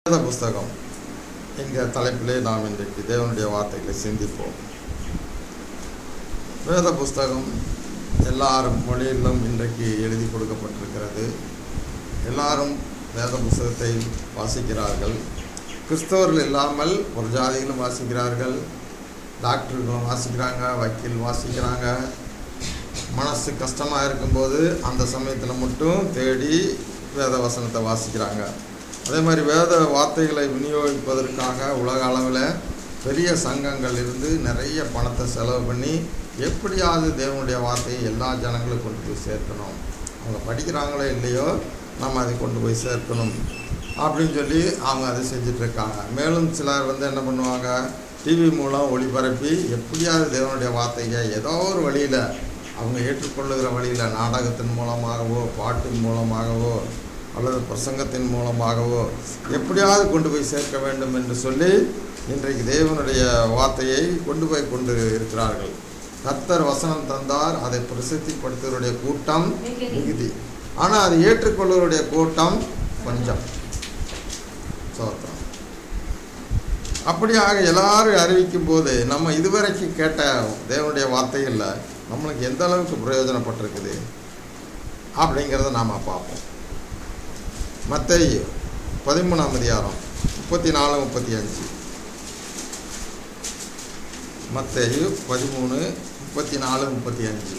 வேத புஸ்தகம் என்கிற தலைப்பிலே நாம் இன்றைக்கு தேவனுடைய வார்த்தைகளை சிந்திப்போம் வேத புஸ்தகம் எல்லாரும் மொழியிலும் இன்றைக்கு எழுதி கொடுக்கப்பட்டிருக்கிறது எல்லாரும் வேத புஸ்தகத்தை வாசிக்கிறார்கள் கிறிஸ்தவர்கள் இல்லாமல் ஒரு ஜாதிகளும் வாசிக்கிறார்கள் டாக்டர்களும் வாசிக்கிறாங்க வக்கீல் வாசிக்கிறாங்க மனசு கஷ்டமாக இருக்கும்போது அந்த சமயத்தில் மட்டும் தேடி வேத வசனத்தை வாசிக்கிறாங்க அதே மாதிரி வேத வார்த்தைகளை விநியோகிப்பதற்காக உலக அளவில் பெரிய சங்கங்கள் இருந்து நிறைய பணத்தை செலவு பண்ணி எப்படியாவது தேவனுடைய வார்த்தையை எல்லா ஜனங்களுக்கும் கொண்டு போய் சேர்க்கணும் அவங்க படிக்கிறாங்களோ இல்லையோ நம்ம அதை கொண்டு போய் சேர்க்கணும் அப்படின்னு சொல்லி அவங்க அதை செஞ்சிட்ருக்காங்க மேலும் சிலர் வந்து என்ன பண்ணுவாங்க டிவி மூலம் ஒளிபரப்பி எப்படியாவது தேவனுடைய வார்த்தையை ஏதோ ஒரு வழியில் அவங்க ஏற்றுக்கொள்ளுகிற வழியில் நாடகத்தின் மூலமாகவோ பாட்டின் மூலமாகவோ அல்லது பிரசங்கத்தின் மூலமாகவோ எப்படியாவது கொண்டு போய் சேர்க்க வேண்டும் என்று சொல்லி இன்றைக்கு தேவனுடைய வார்த்தையை கொண்டு போய் கொண்டு இருக்கிறார்கள் கர்த்தர் வசனம் தந்தார் அதை பிரசித்திப்படுத்துவருடைய கூட்டம் மிகுதி ஆனால் அதை ஏற்றுக்கொள்வருடைய கூட்டம் கொஞ்சம் சோத்திரம் அப்படியாக எல்லாரும் அறிவிக்கும் போது நம்ம இதுவரைக்கும் கேட்ட தேவனுடைய வார்த்தைகளில் நம்மளுக்கு எந்த அளவுக்கு பிரயோஜனப்பட்டிருக்குது அப்படிங்கிறத நாம் பார்ப்போம் மத்தேயு பதிமூணாம் அதிகாரம் முப்பத்தி நாலு முப்பத்தி அஞ்சு மத்தேயு பதிமூணு முப்பத்தி நாலு முப்பத்தி அஞ்சு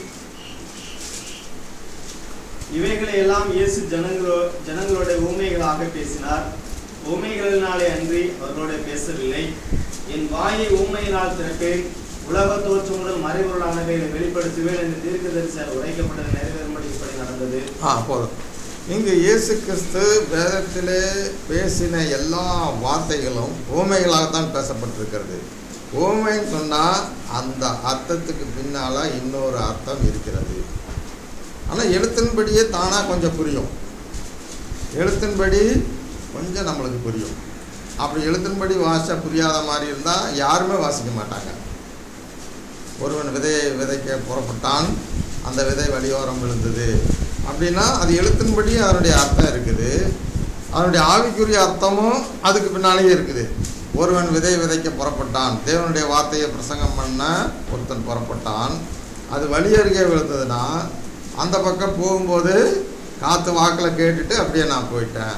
இவைகளை எல்லாம் இயேசு ஜனங்களோ ஜனங்களோட ஊமைகளாக பேசினார் ஊமைகளினாலே அன்றி அவர்களோட பேசவில்லை என் வாயை ஊமையினால் திறப்பேன் உலக தோற்றம் முதல் மறைபொருளானவைகளை வெளிப்படுத்துவேன் என்று தீர்க்கதரிசியால் உரைக்கப்பட்டது நிறைவேறும்படி இப்படி நடந்தது ஆ போதும் இங்கு இயேசு கிறிஸ்து வேதத்திலே பேசின எல்லா வார்த்தைகளும் ஓமைகளாகத்தான் பேசப்பட்டிருக்கிறது ஓமைன்னு சொன்னால் அந்த அர்த்தத்துக்கு பின்னால் இன்னொரு அர்த்தம் இருக்கிறது ஆனால் எழுத்தின்படியே தானாக கொஞ்சம் புரியும் எழுத்தின்படி கொஞ்சம் நம்மளுக்கு புரியும் அப்படி எழுத்தின்படி வாசிச்சா புரியாத மாதிரி இருந்தால் யாருமே வாசிக்க மாட்டாங்க ஒருவன் விதையை விதைக்க புறப்பட்டான் அந்த விதை வழியோரம் விழுந்தது அப்படின்னா அது எழுத்தின்படி அதனுடைய அர்த்தம் இருக்குது அதனுடைய ஆவிக்குரிய அர்த்தமும் அதுக்கு பின்னாலேயே இருக்குது ஒருவன் விதை விதைக்க புறப்பட்டான் தேவனுடைய வார்த்தையை பிரசங்கம் பண்ண ஒருத்தன் புறப்பட்டான் அது வழி அருகே விழுந்ததுன்னா அந்த பக்கம் போகும்போது காற்று வாக்கில் கேட்டுட்டு அப்படியே நான் போயிட்டேன்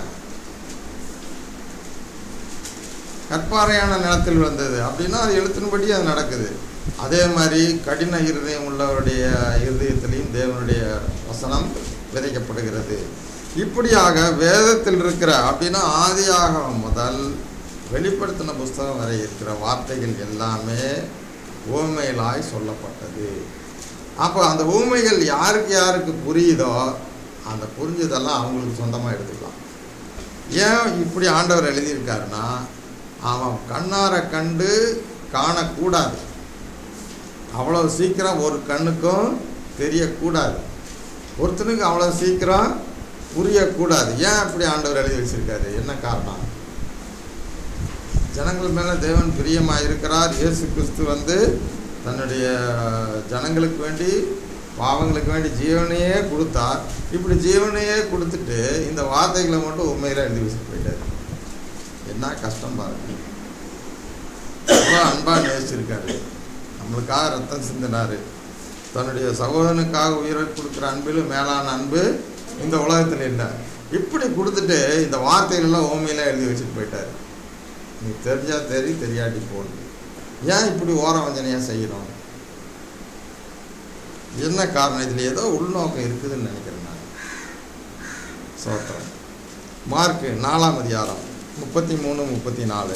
கற்பாறையான நிலத்தில் விழுந்தது அப்படின்னா அது எழுத்தின்படி அது நடக்குது அதே மாதிரி கடின இருதயம் உள்ளவருடைய இருதயத்திலையும் தேவனுடைய வசனம் விதைக்கப்படுகிறது இப்படியாக வேதத்தில் இருக்கிற அப்படின்னா ஆதியாகமம் முதல் வெளிப்படுத்தின புஸ்தகம் வரை இருக்கிற வார்த்தைகள் எல்லாமே ஊமைகளாய் சொல்லப்பட்டது அப்போ அந்த ஊமைகள் யாருக்கு யாருக்கு புரியுதோ அந்த புரிஞ்சதெல்லாம் அவங்களுக்கு சொந்தமாக எடுத்துக்கலாம் ஏன் இப்படி ஆண்டவர் எழுதியிருக்காருன்னா அவன் கண்ணார கண்டு காணக்கூடாது அவ்வளோ சீக்கிரம் ஒரு கண்ணுக்கும் தெரியக்கூடாது ஒருத்தனுக்கு அவ்வளோ சீக்கிரம் புரியக்கூடாது ஏன் அப்படி ஆண்டவர் எழுதி வச்சிருக்காரு என்ன காரணம் ஜனங்கள் மேலே தேவன் பிரியமாக இருக்கிறார் இயேசு கிறிஸ்து வந்து தன்னுடைய ஜனங்களுக்கு வேண்டி பாவங்களுக்கு வேண்டி ஜீவனையே கொடுத்தார் இப்படி ஜீவனையே கொடுத்துட்டு இந்த வார்த்தைகளை மட்டும் உண்மையில் எழுதி வச்சுட்டு போயிட்டார் என்ன கஷ்டம் பாருங்க அவ்வளோ அன்பாக நேசிச்சிருக்காரு நம்மளுக்காக ரத்தம் சிந்தினார் தன்னுடைய சகோதரனுக்காக உயிரை கொடுக்குற அன்பிலும் மேலான அன்பு இந்த உலகத்தில் இல்லை இப்படி கொடுத்துட்டு இந்த வார்த்தைகளெல்லாம் ஓமையில் எழுதி வச்சுட்டு போயிட்டார் நீ தெரிஞ்சா தெரி தெரியாட்டி போகணும் ஏன் இப்படி ஓர வஞ்சனையாக செய்கிறோம் என்ன காரணம் இதில் ஏதோ உள்நோக்கம் இருக்குதுன்னு நினைக்கிறேன் நான் சோத்திரம் மார்க்கு நாலாம் அதிகாரம் முப்பத்தி மூணு முப்பத்தி நாலு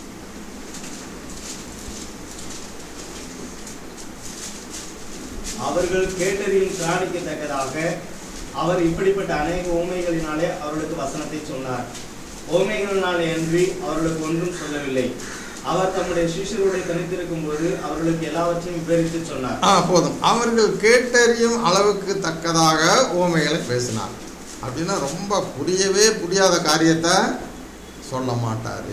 அவர்கள் கேட்டதில் திராணிக்கத்தக்கதாக அவர் இப்படிப்பட்ட அநேக ஊமைகளினாலே அவர்களுக்கு வசனத்தை சொன்னார் ஊமைகளினாலே அன்றி அவர்களுக்கு ஒன்றும் சொல்லவில்லை அவர் தம்முடைய சிஷ்யருடைய தனித்திருக்கும் போது அவர்களுக்கு எல்லாவற்றையும் விவரித்து சொன்னார் ஆ போதும் அவர்கள் கேட்டறியும் அளவுக்கு தக்கதாக ஓமைகளை பேசினார் அப்படின்னா ரொம்ப புரியவே புரியாத காரியத்தை சொல்ல மாட்டார்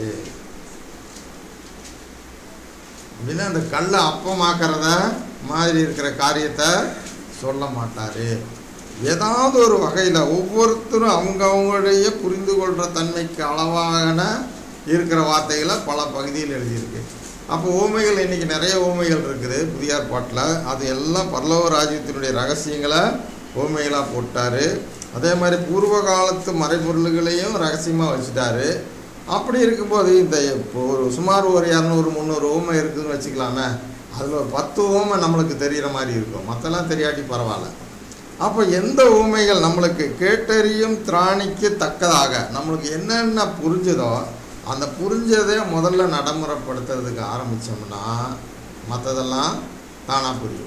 அப்படின்னா அந்த கல்லை அப்பமாக்கிறத மாதிரி இருக்கிற காரியத்தை சொல்ல மாட்டார் ஏதாவது ஒரு வகையில் ஒவ்வொருத்தரும் அவங்க அவங்களுடைய புரிந்து கொள்கிற தன்மைக்கு அளவான இருக்கிற வார்த்தைகளை பல பகுதியில் எழுதியிருக்கு அப்போ ஊமைகள் இன்றைக்கி நிறைய ஊமைகள் இருக்குது புதிய ஏற்பாட்டில் அது எல்லாம் பரலோக ராஜ்யத்தினுடைய ரகசியங்களை ஊமைகளாக போட்டார் அதே மாதிரி பூர்வ காலத்து மறைபொருள்களையும் ரகசியமாக வச்சுட்டாரு அப்படி இருக்கும்போது இந்த இப்போ ஒரு சுமார் ஒரு இரநூறு முந்நூறு ஊமை இருக்குதுன்னு வச்சுக்கலாமே அதில் ஒரு பத்து ஊமை நம்மளுக்கு தெரிகிற மாதிரி இருக்கும் மற்றெல்லாம் தெரியாட்டி பரவாயில்ல அப்போ எந்த ஊமைகள் நம்மளுக்கு கேட்டறியும் திராணிக்கு தக்கதாக நம்மளுக்கு என்னென்ன புரிஞ்சுதோ அந்த புரிஞ்சதை முதல்ல நடைமுறைப்படுத்துறதுக்கு ஆரம்பித்தோம்னா மற்றதெல்லாம் தானாக புரியும்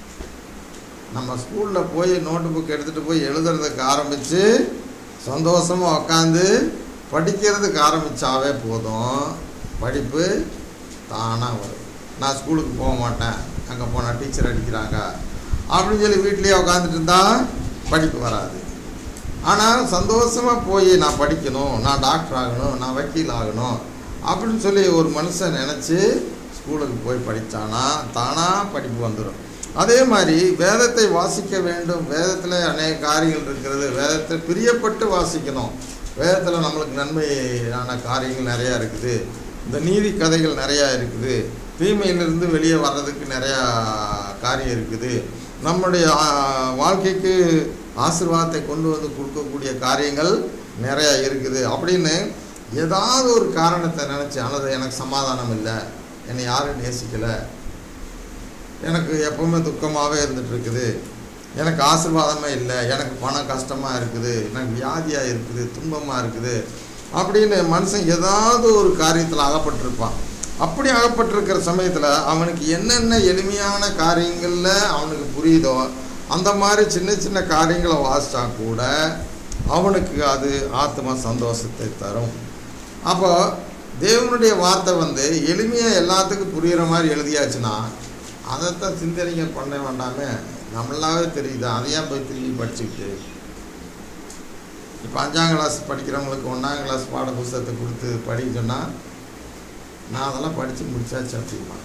நம்ம ஸ்கூலில் போய் நோட்டு புக் எடுத்துகிட்டு போய் எழுதுறதுக்கு ஆரம்பித்து சந்தோஷமாக உட்காந்து படிக்கிறதுக்கு ஆரம்பித்தாவே போதும் படிப்பு தானாக வரும் நான் ஸ்கூலுக்கு போக மாட்டேன் அங்கே போனால் டீச்சர் அடிக்கிறாங்க அப்படின்னு சொல்லி வீட்லேயே உட்காந்துட்டு இருந்தால் படிப்பு வராது ஆனால் சந்தோஷமாக போய் நான் படிக்கணும் நான் டாக்டர் ஆகணும் நான் வக்கீல் ஆகணும் அப்படின்னு சொல்லி ஒரு மனுஷன் நினச்சி ஸ்கூலுக்கு போய் படித்தானா தானாக படிப்பு வந்துடும் அதே மாதிரி வேதத்தை வாசிக்க வேண்டும் வேதத்தில் அநேக காரியங்கள் இருக்கிறது வேதத்தை பிரியப்பட்டு வாசிக்கணும் வேதத்தில் நம்மளுக்கு நன்மையான காரியங்கள் நிறையா இருக்குது இந்த நீதி கதைகள் நிறையா இருக்குது தீமையிலிருந்து வெளியே வர்றதுக்கு நிறையா காரியம் இருக்குது நம்முடைய ஆ, வாழ்க்கைக்கு ஆசீர்வாதத்தை கொண்டு வந்து கொடுக்கக்கூடிய காரியங்கள் நிறையா இருக்குது அப்படின்னு ஏதாவது ஒரு காரணத்தை நினச்சி அல்லது எனக்கு சமாதானம் இல்லை என்னை யாரும் நேசிக்கலை எனக்கு எப்பவுமே துக்கமாகவே இருந்துட்டு இருக்குது எனக்கு ஆசீர்வாதமே இல்லை எனக்கு பணம் கஷ்டமாக இருக்குது எனக்கு வியாதியாக இருக்குது துன்பமாக இருக்குது அப்படின்னு மனுஷன் ஏதாவது ஒரு காரியத்தில் அகப்பட்டிருப்பான் அப்படி அகப்பட்டிருக்கிற சமயத்தில் அவனுக்கு என்னென்ன எளிமையான காரியங்களில் அவனுக்கு புரியுதோ அந்த மாதிரி சின்ன சின்ன காரியங்களை வாசித்தா கூட அவனுக்கு அது ஆத்ம சந்தோஷத்தை தரும் அப்போ தேவனுடைய வார்த்தை வந்து எளிமையாக எல்லாத்துக்கும் புரிகிற மாதிரி எழுதியாச்சுன்னா அதைத்தான் சிந்தனைங்க பண்ண வேண்டாமே நம்மளாவே தெரியுது அதையே போய் திரும்பி படிச்சுக்கிட்டு இப்போ அஞ்சாம் கிளாஸ் படிக்கிறவங்களுக்கு ஒன்றாம் கிளாஸ் பாட புஸ்தகத்தை கொடுத்து படிக்க சொன்னால் நான் அதெல்லாம் படித்து முடிச்சாச்சு அப்படிமா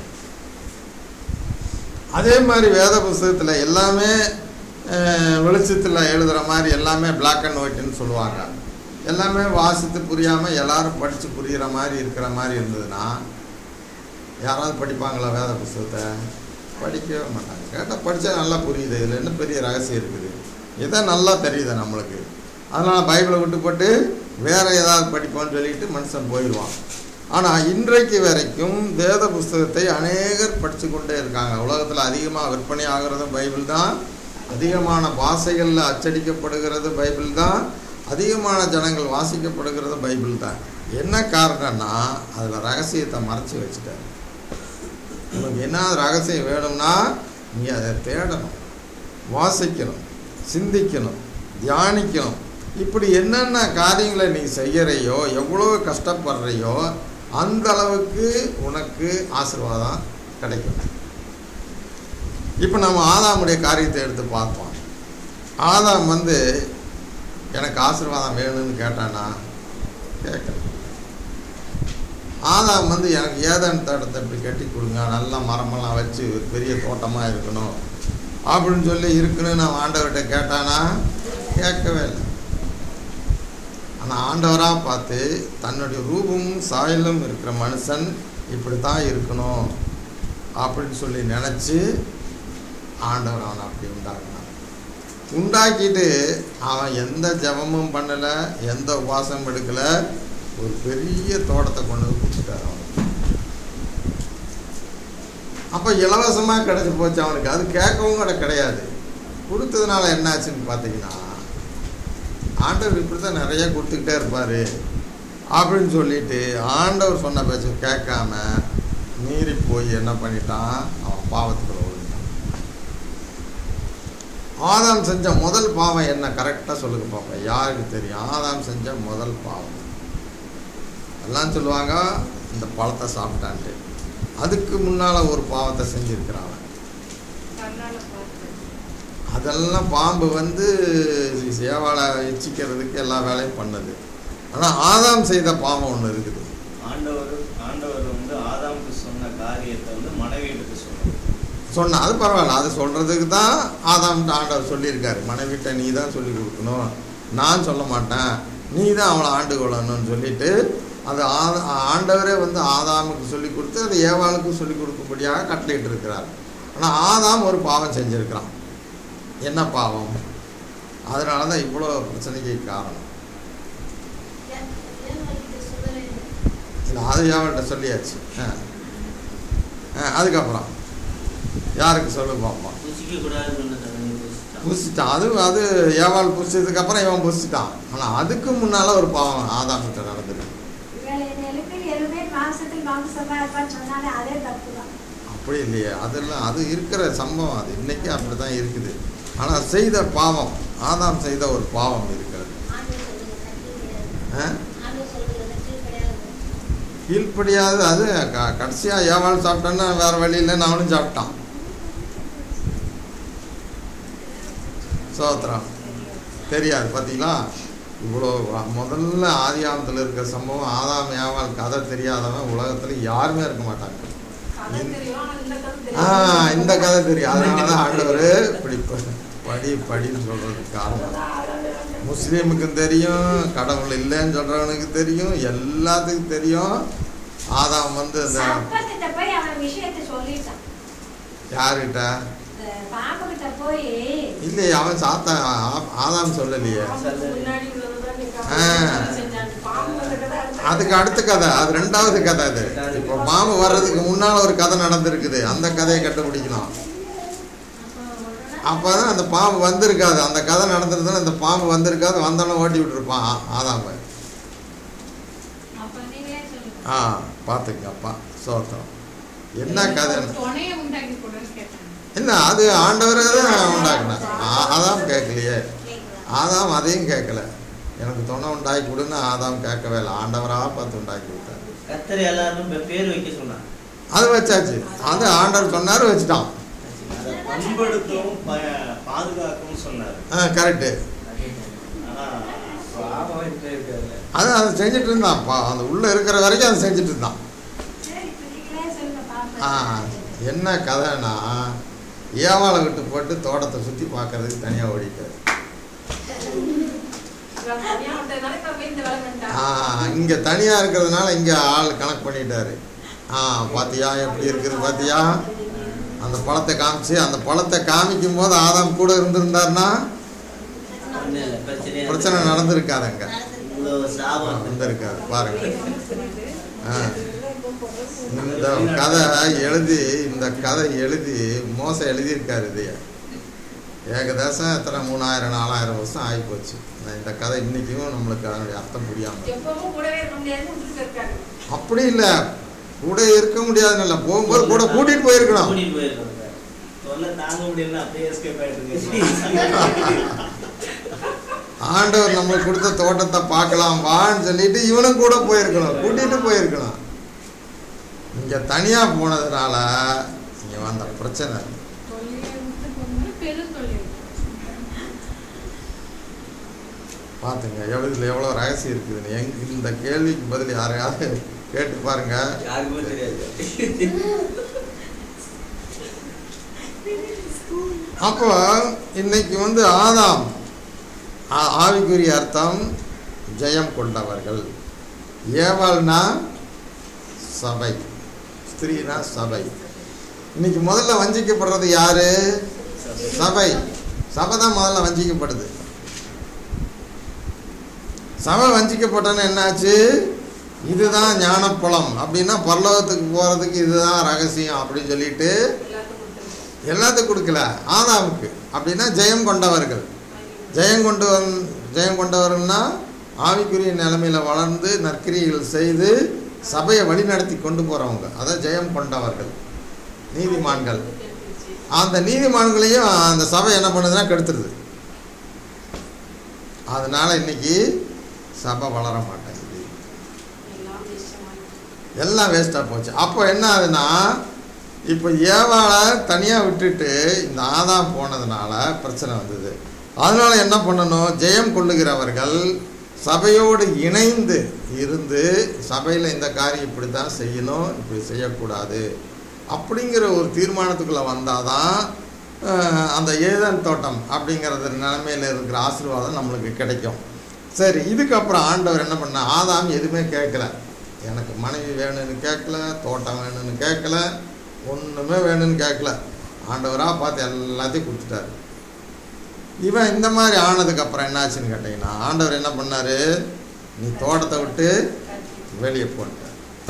அதே மாதிரி வேத புஸ்தகத்தில் எல்லாமே வெளிச்சத்தில் எழுதுகிற மாதிரி எல்லாமே பிளாக் அண்ட் ஒயிட்னு சொல்லுவாங்க எல்லாமே வாசித்து புரியாமல் எல்லாரும் படித்து புரிகிற மாதிரி இருக்கிற மாதிரி இருந்ததுன்னா யாராவது படிப்பாங்களா வேத புஸ்தகத்தை படிக்கவே மாட்டாங்க கேட்டால் படித்தா நல்லா புரியுது இதில் என்ன பெரிய ரகசியம் இருக்குது இதான் நல்லா தெரியுது நம்மளுக்கு அதனால் பைபிளை விட்டு போட்டு வேறு ஏதாவது படிப்போம்னு சொல்லிட்டு மனுஷன் போயிடுவான் ஆனால் இன்றைக்கு வரைக்கும் வேத புஸ்தகத்தை அநேகர் படித்து கொண்டே இருக்காங்க உலகத்தில் அதிகமாக விற்பனை ஆகிறதும் பைபிள் தான் அதிகமான பாஷைகளில் அச்சடிக்கப்படுகிறது பைபிள் தான் அதிகமான ஜனங்கள் வாசிக்கப்படுகிறது பைபிள் தான் என்ன காரணம்னா அதில் ரகசியத்தை மறைச்சி வச்சுட்டாரு உனக்கு என்ன ரகசியம் வேணும்னா நீ அதை தேடணும் வாசிக்கணும் சிந்திக்கணும் தியானிக்கணும் இப்படி என்னென்ன காரியங்களை நீ செய்யறையோ எவ்வளோ கஷ்டப்படுறையோ அந்த அளவுக்கு உனக்கு ஆசீர்வாதம் கிடைக்கும் இப்போ நம்ம ஆதாமுடைய காரியத்தை எடுத்து பார்ப்போம் ஆதாம் வந்து எனக்கு ஆசீர்வாதம் வேணும்னு கேட்டானா கேட்கல ஆதாம் வந்து எனக்கு ஏதன் தோட்டத்தை இப்படி கட்டி கொடுங்க நல்லா மரமெல்லாம் வச்சு ஒரு பெரிய தோட்டமாக இருக்கணும் அப்படின்னு சொல்லி இருக்குன்னு நான் ஆண்டவர்கிட்ட கேட்டானா கேட்கவே இல்லை ஆனால் ஆண்டவராக பார்த்து தன்னுடைய ரூபமும் சாயலும் இருக்கிற மனுஷன் இப்படி தான் இருக்கணும் அப்படின்னு சொல்லி நினச்சி ஆண்டவர் அவனை அப்படி உண்டாக்குனான் உண்டாக்கிட்டு அவன் எந்த ஜபமும் பண்ணலை எந்த உபாசமும் எடுக்கலை ஒரு பெரிய தோட்டத்தை கொண்டு வந்து கொடுத்துட்டார் அவனுக்கு அப்போ இலவசமாக கிடச்சி போச்சு அவனுக்கு அது கேட்கவும் கூட கிடையாது கொடுத்ததுனால என்னாச்சுன்னு பார்த்தீங்கன்னா ஆண்டவர் இப்படி தான் நிறைய கொடுத்துக்கிட்டே இருப்பார் அப்படின்னு சொல்லிட்டு ஆண்டவர் சொன்ன பேச்சு கேட்காம மீறி போய் என்ன பண்ணிட்டான் அவன் பாவத்துக்குள்ள விழுந்தான் ஆதாம் செஞ்ச முதல் பாவம் என்ன கரெக்டாக சொல்லுங்க பார்ப்பேன் யாருக்கு தெரியும் ஆதாம் செஞ்ச முதல் பாவம் எல்லாம் சொல்லுவாங்க இந்த பழத்தை சாப்பிட்டான்ட்டு அதுக்கு முன்னால் ஒரு பாவத்தை செஞ்சுருக்கிறான் அவன் கண்ணால பார்த்தேன் அதெல்லாம் பாம்பு வந்து சேவாலை எச்சிக்கிறதுக்கு எல்லா வேலையும் பண்ணுது ஆனால் ஆதாம் செய்த பாவம் ஒன்று இருக்குது ஆண்டவர் ஆண்டவர் வந்து ஆதாமுக்கு சொன்ன காரியத்தை வந்து மனைவியிட்டு சொன்னார் சொன்ன அது பரவாயில்ல அது சொல்கிறதுக்கு தான் ஆதாம் ஆண்டவர் சொல்லியிருக்காரு மனைவிட்ட நீ தான் சொல்லி கொடுக்கணும் நான் சொல்ல மாட்டேன் நீ தான் அவளை ஆண்டு கொள்ளணும்னு சொல்லிட்டு அது ஆ- ஆண்டவரே வந்து ஆதாமுக்கு சொல்லி கொடுத்து அது ஏவாளுக்கு சொல்லி கொடுக்கும்படியாக கட்டளையிட்டு இருக்கிறார் ஆனால் ஆதாம் ஒரு பாவம் செஞ்சிருக்கிறான் என்ன பாவம் அதனால தான் இவ்வளோ பிரச்சனைக்கு காரணம் ஏன் ஏன் அவர்கிட்ட சொல்லலை? இல்லை அது ஏவாள்கிட்ட சொல்லியாச்சு ஆ ஆ, அதுக்கப்புறம் யாருக்கு சொல்லு பார்ப்போம் புசிக்க கூடாதுன்னு சொன்னதை நீ புசிச்சான். புசிட்டான் அது அது ஏவாள் புசிச்சதுக்கு அப்புறம் இவன் புசிட்டான் ஆனால் அதுக்கு முன்னால் ஒரு பாவம் ஆதாமிட்ட நடந்திருக்கு இவள் என்னை எழுப்பி எருமே மாம்சத்தில் மாம்சமா இருப்பான்னு சொன்னாலே அதே தப்பு தான் அப்படி இல்லையே அதெல்லாம் அது இருக்கிற சம்பவம் அது இன்னைக்கு அப்படி தான் இருக்குது ஆனால் செய்த பாவம் ஆதாம் செய்த ஒரு பாவம் இருக்கிறது ஆண்டவர் சொல்றது தப்பு கிடையாது. ஆ? ஆண்டவர் சொல்றது தப்பு கிடையாது. கீழ்ப்படியாது அது க கடைசியாக ஏவாள் சாப்பிட்டேன்னா வேறு வழியில் அவனும் சாப்பிட்டான் சோத்திரம் தெரியாது பார்த்தீங்களா இவ்வளோ முதல்ல ஆதியாமத்தில் இருக்கிற சம்பவம் ஆதாம் ஏவாள் கதை தெரியாதவன் உலகத்தில் யாருமே இருக்க மாட்டாங்க கதை தெரியும் ஆனால் இந்த கதை ஆ தெரியும் இந்த கதை தெரியும் அதனால தான் ஆண்டவர் இப்படி ப- படி படின்னு சொல்கிறதுக்கு காரணம் முஸ்லீமுக்கும் தெரியும் கடவுள் இல்லைன்னு சொல்கிறவனுக்கு தெரியும் எல்லாத்துக்கும் தெரியும் ஆதாம் வந்து அந்த சர்ப்பத்திட்ட போய் அவன் விஷயத்தை சொல்லிட்டான் யாருக்கிட்ட இந்த பாம்புகிட்ட போய் இல்லையே அவன் சாத்தா ஆ- ஆதாம் சொல்லலையே பாம்புக்கு முன்னாடி உள்ளதுதான் நீ ஆ. கவனிச்சு செஞ்சான். பாம்புகிட்ட தான் அடுத்த அதுக்கு அடுத்த கதை அது ரெண்டாவது கதை அது இப்போ பாம்பு வர்றதுக்கு முன்னால் ஒரு கதை நடந்திருக்குது அந்த கதையை கண்டுபிடிக்கணும் அப்போ தான் அந்த பாம்பு வந்திருக்காது அந்த கதை நடந்திருந்தா அந்த பாம்பு வந்திருக்காது வந்தோன்னே ஓட்டி விட்டுருப்பான் ஆ- ஆதாம அப்ப நீங்களே சொல்லுங்க. ஆ பார்த்துக்கப்பா சோத்திரம் என்ன கதை ஒரு துணையை உண்டாக்கி கொடுன்னு கேட்டாங்க. இல்லை அது ஆண்டவரே தான் உண்டாக்குனார் ஆ- ஆதாம் கேட்கலையே கேக்குதா? ஆதாம் அதையும் கேட்கல எனக்கு துணை உண்டாக்கி கொடுன்னு ஆதாம் கேட்கவே இல்லை ஆண்டவராக பார்த்து உண்டாக்கி கொடுத்தாரு கர்த்தர் எல்லாரும் பே- பேர் வைக்க சொன்னான் அது வச்சாச்சு அது ஆண்டவர் சொன்னார் வச்சுட்டான் அதை பண்படுத்தவும் ப- பாதுகாக்கவும் சொன்னார் ஆ கரெக்டு ஆனா பாவம் இப்படி இருக்காது. அது அதை செஞ்சுட்டு இருந்தான் பா அந்த உள்ளே இருக்கிற வரைக்கும் அதை செஞ்சுட்டு இருந்தான் சரி இப்ப நீங்களே சொல்லுங்க ஆ பாம்பு என்ன கதைன்னா ஏவாளை விட்டு போட்டு தோட்டத்தை சுற்றி பார்க்கறதுக்கு தனியாக ஓடிட்டார் இவன் தனியா விட்டதுனால இப்ப போய் இந்த வேலை பண்ணிட்டான். ஆ இங்கே தனியாக இருக்கிறதுனால இங்கே ஆள் கணக்கு பண்ணிட்டாரு ஆ பாத்தியா எப்படி இருக்குது பாத்தியா அந்த பழத்தை காமிச்சு அந்த பழத்தை காமிக்கும் போது ஆதாம் கூட இருந்திருந்தாருன்னா ஒண்ணும் இல்ல, பிரச்சனையே இல்ல. பிரச்சனை நடந்திருக்காதுங்க இவ்வளவு சாபம் வந்திருக்காது பாருங்க ஆ இந்த கதை எழுதி இந்த கதை எழுதி மோசம் எழுதியிருக்காரு இது ஏகதேசம் எத்தனை மூணாயிரம் நாலாயிரம் வருஷம் ஆகிப்போச்சு நான் இந்த கதை இன்னைக்கும் நம்மளுக்கு அதனுடைய அர்த்தம் புரியாமல் எப்பவும் கூடவே இருக்க முடியாதுன்னு விட்டுட்டு இருக்காரு அப்படி இல்லை கூட இருக்க முடியாதுன்னு இல்லை போகும்போது கூட கூட்டிகிட்டு போயிருக்கணும் கூட்டிட்டு போயிருக்கோம் சார். தொல்லை தாங்க முடியல அப்படியே எஸ்கேப் ஆயிட்டு இருக்கு ஆண்டவர் நம்மளுக்கு கொடுத்த தோட்டத்தை பார்க்கலாம் வான்னு சொல்லிட்டு இவனும் கூட போயிருக்கணும் கூட்டிகிட்டு போயிருக்கணும் இங்கே தனியாக போனதுனால இங்கே வந்த பிரச்சனை தொல்லையை விட்டு போகும்போது பெருந்தொல்லை பார்த்துங்க எவ்வளோ இதில் எவ்வளோ ரகசியம் இருக்குதுன்னு எங் இந்த கேள்விக்கு பதில் யாரையாவது கேட்டு பாருங்க யாருக்குமே தெரியாது அப்போ இன்னைக்கு வந்து ஆதாம் ஆ- ஆவிக்குரிய அர்த்தம் ஜெயம் கொண்டவர்கள் ஏவாள்னா சபை ஸ்திரீனா சபை இன்னைக்கு முதல்ல வஞ்சிக்கப்படுறது யாரு சபை சபை தான் முதல்ல வஞ்சிக்கப்படுது சபை வஞ்சிக்கப்பட்டோன்னு என்னாச்சு இதுதான் ஞானப்பழம் அப்படின்னா பரலோகத்துக்கு போகிறதுக்கு இதுதான் ரகசியம் அப்படின்னு சொல்லிட்டு எல்லாத்துக்கும் கொடுத்துருங்க. எல்லாத்துக்கும் கொடுக்கல ஆதாமுக்கு அப்படின்னா ஜெயம் கொண்டவர்கள் ஜெயம் கொண்டு வந் ஜெயம் கொண்டவர்கள்னா ஆவிக்குரிய நிலைமையில் வளர்ந்து நற்கிரியைகள் செய்து சபையை வழிநடத்தி கொண்டு போகிறவங்க அதான் ஜெயம் கொண்டவர்கள் நீதிமான்கள் அந்த நீதிமான்களையும் அந்த சபை என்ன பண்ணுதுன்னா கெடுத்துருது அதனால இன்னைக்கு சபை வளர மாட்டேங்குது எல்லாம் விஷயமா எல்லாம் வேஸ்ட்டாக போச்சு அப்போ என்ன ஆகுதுன்னா இப்போ ஏவாளை தனியாக விட்டுட்டு இந்த ஆதாம் போனதுனால பிரச்சனை வந்தது அதனால என்ன பண்ணணும் ஜெயம் கொள்ளுகிறவர்கள் சபையோடு இணைந்து இருந்து சபையில் இந்த காரியம் இப்படி தான் செய்யணும் இப்படி செய்யக்கூடாது அப்படிங்கிற ஒரு தீர்மானத்துக்குள்ளே வந்தால் தான் அந்த ஏதன் தோட்டம் அப்படிங்கிறது நிலைமையில் இருக்கிற ஆசீர்வாதம் நம்மளுக்கு கிடைக்கும் சரி இதுக்கப்புறம் ஆண்டவர் என்ன பண்ண ஆதாம் எதுவுமே கேட்கல எனக்கு மனைவி வேணும்னு கேட்கல தோட்டம் வேணும்னு கேட்கல ஒன்றுமே வேணும்னு கேட்கல ஆண்டவராக பார்த்து எல்லாத்தையும் கொடுத்துட்டாரு இவன் இந்த மாதிரி ஆனதுக்கப்புறம் என்னாச்சுன்னு கேட்டிங்கன்னா ஆண்டவர் என்ன பண்ணார் நீ தோட்டத்தை விட்டு வெளியே போன்ட்டார்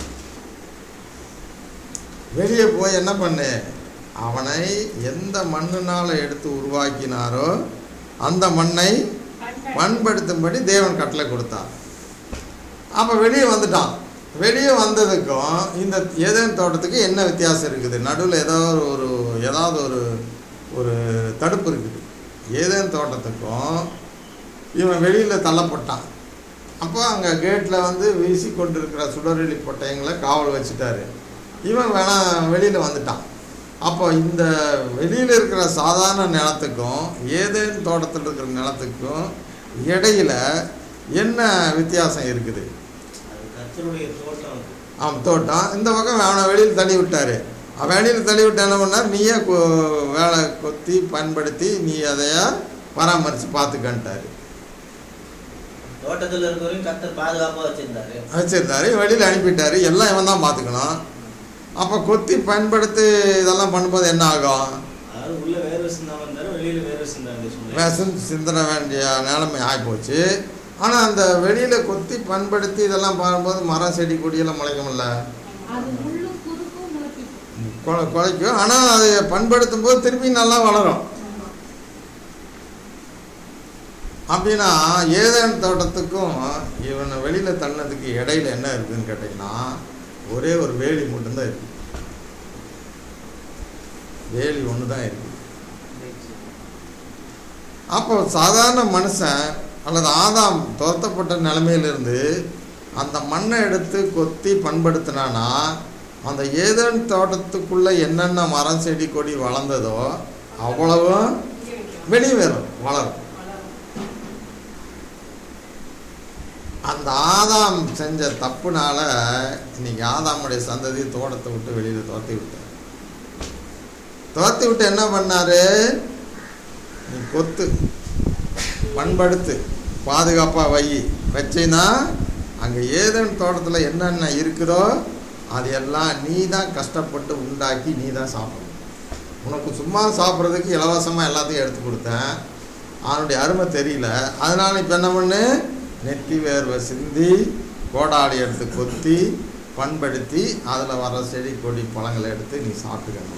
வெளியே போய் என்ன பண்ணு அவனை எந்த மண்ணுனால் எடுத்து உருவாக்கினாரோ அந்த மண்ணை பண்படுத்தும்படி தேவன் கட்டளை கொடுத்தார் அப்போ வெளியே வந்துட்டான் வெளியே வந்ததுக்கும் இந்த ஏதேன் தோட்டத்துக்கு என்ன வித்தியாசம் இருக்குது நடுவில் ஏதோ ஒரு ஏதாவது ஒரு ஒரு தடுப்பு இருக்குது ஏதேன் தோட்டத்துக்கும் இவன் வெளியில் தள்ளப்பட்டான் அப்போ அங்கே கேட்டில் வந்து வீசி கொண்டிருக்கிற சுடரொளி பொட்டையங்களை காவல் வச்சுட்டாரு இவன் வேணா வெளியில் வந்துட்டான் அப்போ இந்த வெளியில் இருக்கிற சாதாரண நிலத்துக்கும் ஏதேன் தோட்டத்தில் இருக்கிற நிலத்துக்கும் இடையில என்ன வித்தியாசம் இருக்குது அது கர்த்தருடைய தோட்டம் அது. அவன் தோட்டம் இந்த பக்கம் அவனை வெளியில் தள்ளி விட்டாரு அவன் வெளியில் தள்ளி விட்டு என்ன பண்ணார் நீயே கொ- வேலை கொத்தி பயன்படுத்தி நீ அதைய பராமரித்து பார்த்துக்கன்ட்டாரு தோட்டத்துல இருக்கிறவரையும் கர்த்தர் பாதுகாப்பா வச்சிருந்தாரு வச்சிருந்தாரு வெளியில் அனுப்பிட்டாரு எல்லாம் இவன் தான் பார்த்துக்கணும் அப்போ கொத்தி பயன்படுத்தி இதெல்லாம் பண்ணும்போது என்ன ஆகும் அதாவது உள்ள வேறு வசந்தான் வந்தாரு வெளியில வேறு வசந்தான் சொல்றேன் விஷம் சிந்தின வேண்டிய நிலைமை ஆகிப்போச்சு ஆனால் அந்த வெளியில் கொத்தி பண்படுத்தி இதெல்லாம் பார்க்கும்போது மரம் செடி கொடியெல்லாம் முளைக்கும்ல அது முள்ளும் குறுக்கும் முளைப்பிக்கும் கொலை குலைக்கும் ஆனால் அதை பண்படுத்தும் போது திருப்பி நல்லா வளரும் அப்படின்னா ஏதேன் தோட்டத்துக்கும் இவனை வெளியில் தள்ளதுக்கு இடையில என்ன இருக்குதுன்னு கேட்டிங்கன்னா ஒரே ஒரு வேலி மட்டும்தான் இருக்கு வேலி ஒன்று தான் இருக்கு அப்போ சாதாரண மனுஷன் அல்லது ஆதாம் துரத்தப்பட்ட நிலைமையிலிருந்து அந்த மண்ணை எடுத்து கொத்தி பண்படுத்தினானா அந்த ஏதேன் தோட்டத்துக்குள்ள என்னென்ன மரம் செடி கொடி வளர்ந்ததோ அவ்வளவும் வெளியே வரும் வளரும் அந்த ஆதாம் செஞ்ச தப்புனால இன்னைக்கு ஆதாமுடைய சந்ததி தோட்டத்தை விட்டு வெளியில் துரத்தி விட்டார் துரத்தி விட்டு என்ன பண்ணாரு நீ கொத்து பண்படுத்து பாதுகாப்பாக வை வச்சின்னா அங்கே ஏதேன் தோட்டத்தில் என்னென்ன இருக்குதோ அது எல்லாம் நீ தான் கஷ்டப்பட்டு உண்டாக்கி நீ தான் சாப்பிடணும் உனக்கு சும்மா சாப்பிட்றதுக்கு இலவசமாக எல்லாத்தையும் எடுத்து கொடுத்தேன் அவனுடைய அருமை தெரியல அதனால் இப்போ என்ன பண்ணு நெத்தி வேர்வை சிந்தி கோடாளி எடுத்து கொத்தி பண்படுத்தி அதில் வர செடி கொடி பழங்களை எடுத்து நீ சாப்பிட்டுக்கணும்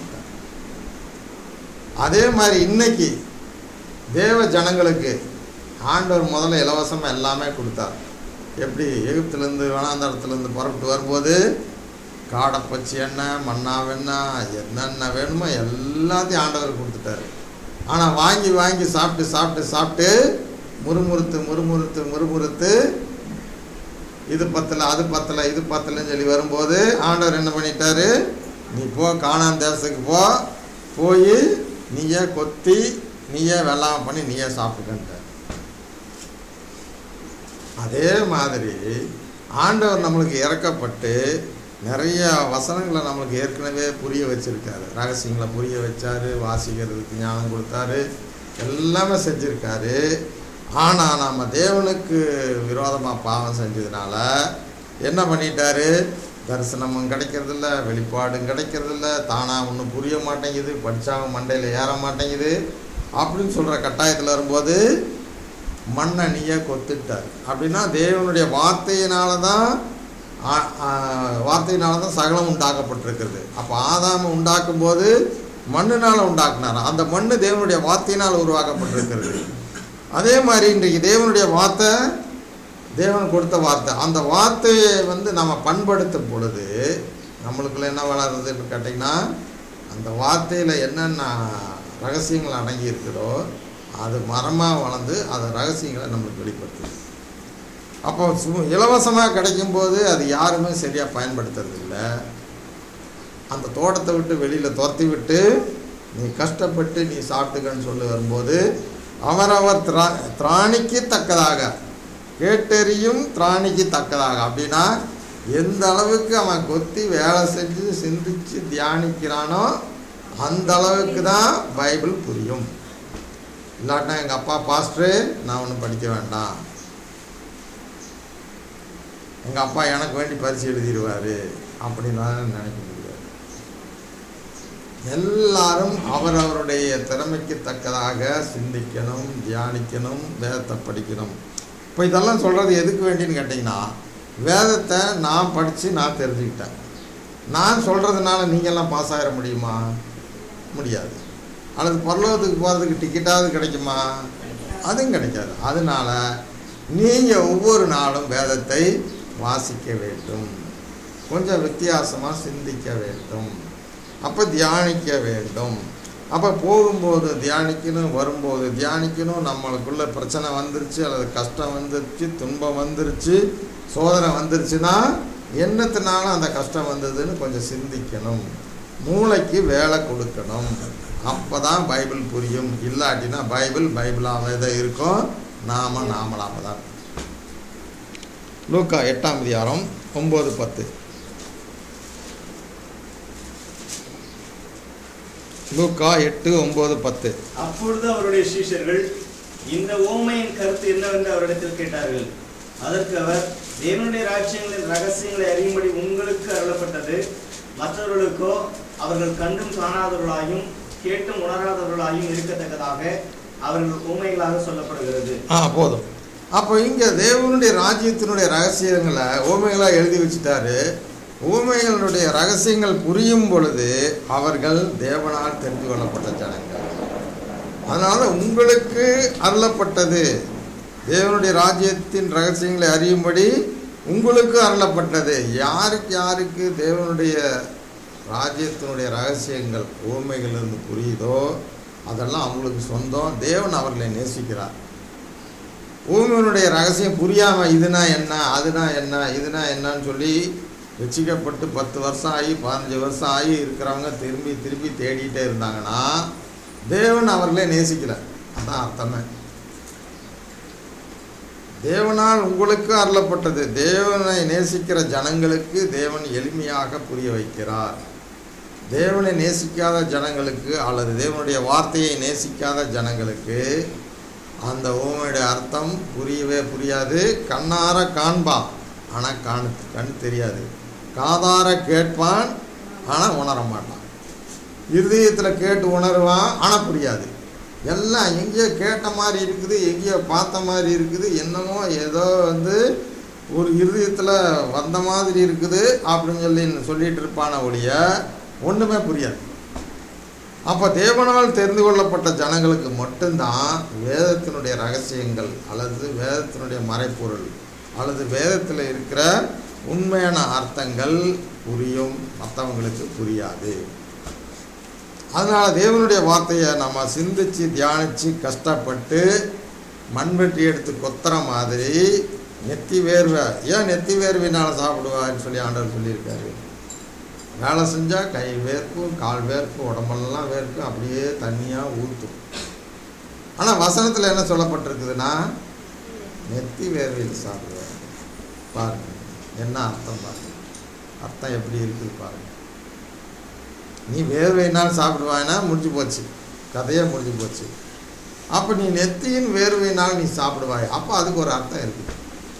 அதே மாதிரி இன்னைக்கு தேவ ஜனங்களுக்கு ஆண்டவர் முதல்ல இலவசமாக எல்லாமே கொடுத்தார் எப்படி எகிப்துலேருந்து வனாந்தரத்துலேருந்து புறப்பட்டு வரும்போது காடைப்பச்சி எண்ணெய் மண்ணா வெண்ணெய் என்னென்ன வேணுமோ எல்லாத்தையும் ஆண்டவர் கொடுத்துட்டாரு ஆனால் வாங்கி வாங்கி சாப்பிட்டு சாப்பிட்டு சாப்பிட்டு முறுமுறுத்து முறுமுறுத்து முறுமுறுத்து இது பத்தலை அது பத்தலை இது பத்தலைன்னு சொல்லி வரும்போது ஆண்டவர் என்ன பண்ணிட்டாரு நீ போ காணான் தேசத்துக்கு போ போய் நீயே கொத்தி நீயே வெள்ளாமை பண்ணி நீயே சாப்பிட்டுக்கன்ட்ட அதே மாதிரி ஆண்டவர் நம்மளுக்கு இறக்கப்பட்டு நிறைய வசனங்களை நம்மளுக்கு ஏற்கனவே புரிய வச்சிருக்காரு ரகசியங்களை புரிய வச்சாரு வாசிக்கிறதுக்கு ஞானம் கொடுத்தாரு எல்லாமே செஞ்சுருக்காரு ஆனால் நம்ம தேவனுக்கு விரோதமாக பாவம் செஞ்சதுனால என்ன பண்ணிட்டாரு தரிசனமும் கிடைக்கிறதில்ல வெளிப்பாடும் கிடைக்கிறதில்ல தானாக ஒன்றும் புரிய மாட்டேங்குது படித்தாவும் மண்டையில் ஏற மாட்டேங்குது அப்படின்னு சொல்கிற கட்டாயத்தில் வரும்போது மண்ணை நீயே கொத்துட்டார் அப்படின்னா தேவனுடைய வார்த்தையினால தான் ஆ- ஆ, வார்த்தையினால தான் சகலம் உண்டாக்கப்பட்டிருக்கிறது அப்போ ஆதாம உண்டாக்கும் போது மண்ணுனால் உண்டாக்குனார் அந்த மண்ணு தேவனுடைய வார்த்தையினால் உருவாக்கப்பட்டிருக்கிறது அதே மாதிரி இன்றைக்கு தேவனுடைய வார்த்தை தேவன் கொடுத்த வார்த்தை அந்த வார்த்தையை வந்து நம்ம பண்படுத்தும் பொழுது நம்மளுக்குள்ள என்ன வளருதுன்னு கேட்டிங்கன்னா அந்த வார்த்தையில் என்னென்ன ரகசியங்கள் அடங்கி இருக்குதோ அது மரமாக வளர்ந்து அந்த ரகசியங்களை நம்மளுக்கு வெளிப்படுத்துது அப்போ சு இலவசமாக கிடைக்கும்போது அது யாருமே சரியாக பயன்படுத்துறது இல்லை அந்த தோட்டத்தை விட்டு வெளியில் துரத்தி விட்டு நீ கஷ்டப்பட்டு நீ சாப்பிட்டுக்கன்னு சொல்லி வரும்போது அவரவர் திரா திராணிக்கு தக்கதாக கேட்டறியும் திராணிக்கு தக்கதாக அப்படின்னா எந்த அளவுக்கு அவன் கொத்தி வேலை செஞ்சு சிந்திச்சு தியானிக்கிறானோ அந்த அளவுக்கு தான் பைபிள் புரியும் இல்லாட்டினா எங்கள் அப்பா பாஸ்டரு நான் ஒன்றும் படிக்க வேண்டாம் எங்கள் அப்பா எனக்கு வேண்டி பரிசு எழுதிடுவார் அப்படின்லாம் நினைக்க முடியாது எல்லாரும் அவரவருடைய திறமைக்கு தக்கதாக சிந்திக்கணும் தியானிக்கணும் வேதத்தை படிக்கணும் இப்போ இதெல்லாம் சொல்கிறது எதுக்கு வேண்டின்னு கேட்டிங்கன்னா வேதத்தை நான் படித்து நான் தெரிஞ்சுக்கிட்டேன் நான் சொல்கிறதுனால நீங்கள்லாம் பாஸ் ஆகிட முடியுமா முடியாது அல்லது பரலோகத்துக்கு போகிறதுக்கு டிக்கெட்டாவது கிடைக்குமா அதுவும் கிடைக்காது அதனால நீங்கள் ஒவ்வொரு நாளும் வேதத்தை வாசிக்க வேண்டும் கொஞ்சம் வித்தியாசமாக சிந்திக்க வேண்டும் அப்போ தியானிக்க வேண்டும் அப்போ போகும்போது தியானிக்கணும் வரும்போது தியானிக்கணும் நம்மளுக்குள்ள பிரச்சனை வந்துருச்சு அல்லது கஷ்டம் வந்துருச்சு துன்பம் வந்துருச்சு சோதனை வந்துருச்சுன்னா என்னத்தினால அந்த கஷ்டம் வந்ததுன்னு கொஞ்சம் சிந்திக்கணும் மூளைக்கு வேலை கொடுக்கணும் அப்போ தான் பைபிள் புரியும் இல்லாட்டினா பைபிள் பைபிளாகவே தான் இருக்கும் நாம நாமளாக தான் லூக்கா எட்டாம் அதிகாரம் ஒம்பது பத்து லூக்கா எட்டு ஒம்பது பத்து அப்பொழுது அவருடைய சீஷர்கள் இந்த ஓமையின் கருத்து என்னவென்று அவரிடத்தில் கேட்டார்கள் அதற்கு அவர் தேவனுடைய ராஜ்யங்களின் ரகசியங்களை அறியும்படி உங்களுக்கு அருளப்பட்டது மற்றவர்களுக்கோ அவர்கள் கண்டும் காணாதவர்களாயும் கேட்டும் உணராதவர்களாயும் இருக்கத்தக்கதாக அவர்கள் ஊமைகளாக சொல்லப்படுகிறது ஆ போதும் அப்போ இங்கே தேவனுடைய ராஜ்யத்தினுடைய ரகசியங்களை ஓமைகளாக எழுதி வச்சுட்டாரு ஊமைகளுடைய ரகசியங்கள் புரியும் பொழுது அவர்கள் தேவனால் தெரிந்து கொள்ளப்பட்ட ஜனங்கள் அதனால் உங்களுக்கு அருளப்பட்டது தேவனுடைய ராஜ்யத்தின் ரகசியங்களை அறியும்படி உங்களுக்கு அருளப்பட்டது யாருக்கு யாருக்கு தேவனுடைய ராஜ்யத்தினுடைய ரகசியங்கள் ஊமைகளிலிருந்து புரியுதோ அதெல்லாம் அவங்களுக்கு சொந்தம் தேவன் அவர்களை நேசிக்கிறார் ஊமையனுடைய ரகசியம் புரியாமல் இதுனா என்ன அதுனா என்ன இதுனா என்னன்னு சொல்லி வச்சிக்கப்பட்டு பத்து வருஷம் ஆகி பதினஞ்சு வருஷம் ஆகி இருக்கிறவங்க திரும்பி திரும்பி தேடிட்டே இருந்தாங்கன்னா தேவன் அவர்களே நேசிக்கிறார் அதான் அர்த்தமே தேவனால் உங்களுக்கு அருளப்பட்டது தேவனை நேசிக்கிற ஜனங்களுக்கு தேவன் எளிமையாக புரிய வைக்கிறார் தேவனை நேசிக்காத ஜனங்களுக்கு அல்லது தேவனுடைய வார்த்தையை நேசிக்காத ஜனங்களுக்கு அந்த ஓமையுடைய அர்த்தம் புரியவே புரியாது கண்ணார காண்பான் ஆனால் காண கண் தெரியாது காதார கேட்பான் ஆனால் உணர மாட்டான் இருதயத்தில் கேட்டு உணருவான் ஆனால் புரியாது எல்லாம் எங்கேயோ கேட்ட மாதிரி இருக்குது எங்கேயோ பார்த்த மாதிரி இருக்குது என்னமோ ஏதோ வந்து ஒரு இருதயத்தில் வந்த மாதிரி இருக்குது அப்படின்னு சொல்லி சொல்லிட்டு இருப்பான ஒழிய ஒன்றுமே புரியாது அப்போ தேவனால் தெரிந்து கொள்ளப்பட்ட ஜனங்களுக்கு மட்டும்தான் வேதத்தினுடைய ரகசியங்கள் அல்லது வேதத்தினுடைய மறைப்பொருள் அல்லது வேதத்தில் இருக்கிற உண்மையான அர்த்தங்கள் புரியும் மற்றவங்களுக்கு புரியாது அதனால் தேவனுடைய வார்த்தையை நம்ம சிந்திச்சு தியானித்து கஷ்டப்பட்டு மண்வெட்டி எடுத்து கொத்துற மாதிரி நெத்தி வேர்வை ஏன் நெத்தி வேர்வையினால் சாப்பிடுவான்னு சொல்லி ஆண்டவர் சொல்லியிருக்காரு வேலை செஞ்சால் கை வேர்க்கும் கால் வேர்க்கும் உடம்பெல்லாம் வேர்க்கும் அப்படியே தண்ணியாக ஊற்றும் ஆனால் வசனத்தில் என்ன சொல்லப்பட்டிருக்குதுன்னா நெத்தி வேர்வையில் சாப்பிடுவார் பாருங்க என்ன அர்த்தம் பாருங்க அர்த்தம் எப்படி இருக்குது பாருங்க நீ வேர்வையினால் சாப்பிடுவாய்னா முடிஞ்சு போச்சு கதையே முடிஞ்சு போச்சு அப்போ நீ நெத்தியின் வேர்வையினால் நீ சாப்பிடுவாய் அப்போ அதுக்கு ஒரு அர்த்தம் இருக்குது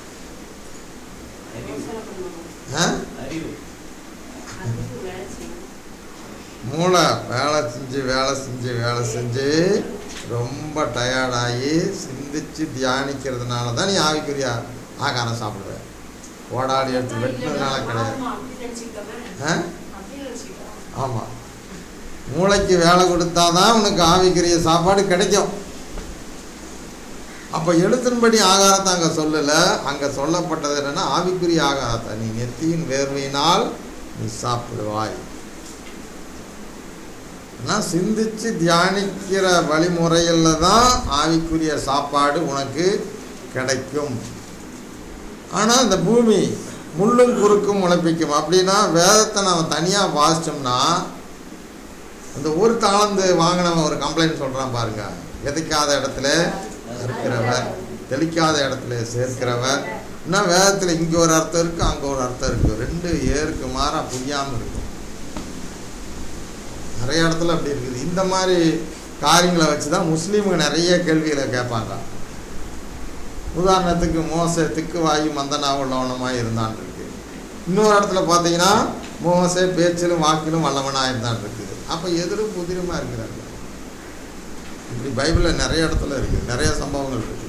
ஆ அறிவு அதுக்கு வேலை செய்யணும் மூளை வேலை செஞ்சு வேலை செஞ்சு வேலை செஞ்சு ரொம்ப டயர்டாகி சிந்திச்சு தியானிக்கிறதுனால தான் நீ ஆவிக்குரிய ஆகாரம் சாப்பிடுவ ஓடாடி எடுத்து வெட்டினதுனால கிடையாது ஆ ஆமாம் மூளைக்கு வேலை கொடுத்தாதான் உனக்கு ஆவிக்குரிய சாப்பாடு கிடைக்கும் அப்போ எழுத்தின்படி ஆகாரத்தை அங்கே சொல்லலை அங்கே சொல்லப்பட்டது என்னென்னா ஆவிக்குரிய ஆகாரத்தை நீ நெத்தியின் வேர்வையினால் நீ சாப்பிடுவாய் ஆனால் சிந்திச்சு தியானிக்கிற வழிமுறையில் தான் ஆவிக்குரிய சாப்பாடு உனக்கு கிடைக்கும் ஆனால் இந்த பூமி முள்ளும் குறுக்கும் முளைப்பிக்கும் அப்படின்னா வேதத்தை நம்ம தனியாக வாசித்தோம்னா இந்த ஒரு தாளந்து வாங்கினவன் ஒரு கம்ப்ளைண்ட் சொல்கிறான் பாருங்க விதைக்காத இடத்துல இருக்கிறவர் தெளிக்காத இடத்துல சேர்க்கிறவர் இன்னும் வேதத்தில் இங்கே ஒரு அர்த்தம் இருக்குது அங்கே ஒரு அர்த்தம் இருக்குது ரெண்டு ஏருக்கு மாறாக புரியாமல் இருக்கும் நிறைய இடத்துல அப்படி இருக்குது இந்த மாதிரி காரியங்களை வச்சு தான் முஸ்லீமுங்க நிறைய கேள்விகளை கேட்பாங்க உதாரணத்துக்கு மோசே திக்கு வாயு மந்தனா உள்ளவனமாக இருந்தான் இருக்கு இன்னொரு இடத்துல பார்த்தீங்கன்னா மோசே பேச்சிலும் வாக்கிலும் வல்லவனாக இருந்தான் இருக்குது அப்போ எதிரும் புதிருமா இருக்கிறாங்க இப்படி பைபிளில் நிறைய இடத்துல இருக்குது நிறைய சம்பவங்கள் இருக்குது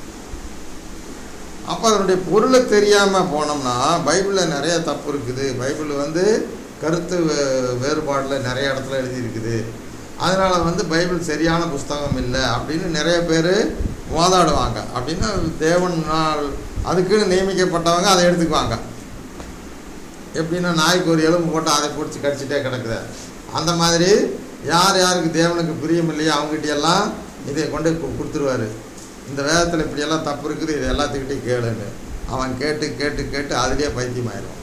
அப்போ அதனுடைய பொருளை தெரியாமல் போனோம்னா பைபிளில் நிறைய தப்பு இருக்குது பைபிள் வந்து கருத்து வே- வேறுபாடில் நிறைய இடத்துல எழுதியிருக்குது அதனால் வந்து பைபிள் சரியான புஸ்தகம் இல்லை அப்படின்னு நிறைய பேர் வாதாடுவாங்க அப்படின்னா தேவனால் அதுக்குன்னு நியமிக்கப்பட்டவங்க அதை எடுத்துக்குவாங்க எப்படின்னா நாய்க்கு ஒரு எலும்பு போட்டு அதை பிடிச்சி கடிச்சிட்டே கிடக்குது அந்த மாதிரி யார் யாருக்கு தேவனுக்கு பிரியம் இல்லையோ அவங்ககிட்ட எல்லாம் இதை கொண்டு கு- கொடுத்துருவாரு இந்த வேதத்தில் இப்படியெல்லாம் தப்பு இருக்குது இது எல்லாத்துக்கிட்டையும் கேளுன்னு அவன் கேட்டு கேட்டு கேட்டு அதுலேயே பைத்தியமாயிடும்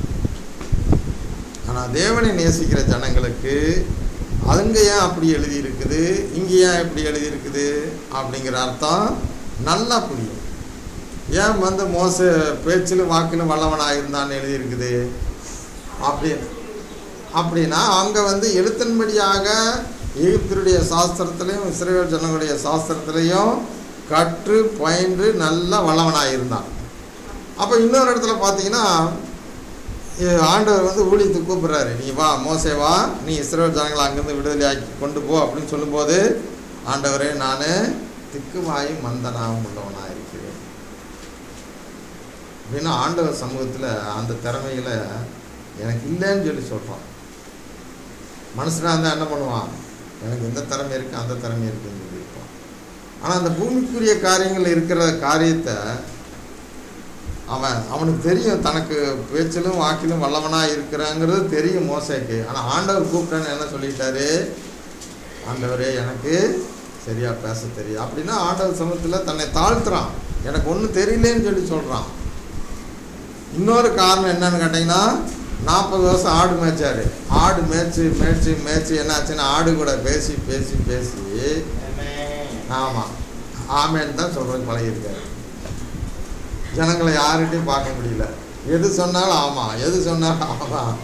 ஆனால் தேவனை நேசிக்கிற ஜனங்களுக்கு அதுங்க ஏன் அப்படி எழுதி இருக்குது இங்கே ஏன் இப்படி எழுதி இருக்குது அப்படிங்கிற அர்த்தம் நல்லா புரியும் ஏன் வந்து மோச பேச்சிலும் வாக்கிலும் வல்லவனாக இருந்தான்னு எழுதியிருக்குது அப்படி அப்படின்னா அங்கே வந்து எழுத்தின்படியாக எகிப்தருடைய சாஸ்திரத்திலையும் இஸ்ரேல் ஜனங்களுடைய சாஸ்திரத்திலையும் கற்று பயின்று நல்லா வல்லவனாக இருந்தான் அப்போ இன்னொரு இடத்துல பார்த்தீங்கன்னா இ- ஆண்டவர் வந்து ஊழியத்துக்கு கூப்பிடுறாரு நீ வா மோசே வா நீ இஸ்ரேல் ஜனங்களை அங்கேருந்து விடுதலையாக்கி கொண்டு போ அப்படின்னு சொல்லும்போது ஆண்டவரே நான் திக்குவாயும் மந்தனாவும் உள்ளவனாக இருக்கிறேன் அப்படின்னா ஆண்டவர் சமூகத்தில் அந்த திறமைகளை எனக்கு இல்லைன்னு சொல்லி சொல்கிறான் மனுஷனாக இருந்தால் என்ன பண்ணுவான் எனக்கு இந்த திறமை இருக்குது அந்த திறமை இருக்குன்னு சொல்லியிருப்பான் ஆனால் அந்த பூமிக்குரிய காரியங்கள் இருக்கிற காரியத்தை அவன் அவனுக்கு தெரியும் தனக்கு பேச்சிலும் வாக்கிலும் வல்லவனாக இருக்கிறாங்கிறது தெரியும் மோசைக்கு ஆனால் ஆண்டவர் கூப்பிட்டேன்னு என்ன சொல்லிட்டாரு ஆண்டவரே எனக்கு சரியா பேச தெரியும் அப்படின்னா ஆண்டவர் சமூகத்தில் தன்னை தாழ்த்துறான் எனக்கு ஒன்றும் தெரியலேன்னு சொல்லி சொல்கிறான் இன்னொரு காரணம் என்னன்னு கேட்டிங்கன்னா நாற்பது வருஷம் ஆடு மேய்ச்சாரு ஆடு மேய்ச்சி மேய்ச்சி மேய்ச்சி என்னாச்சுன்னா ஆடு கூட பேசி பேசி பேசி ஆமாம் ஆமேன்னு தான் சொல்கிறதுக்கு பழகியிருக்காரு ஜனங்களை யார்கிட்டையும் பார்க்க முடியல எது சொன்னாலும் ஆமாம் எது சொன்னாலும் ஆமாம்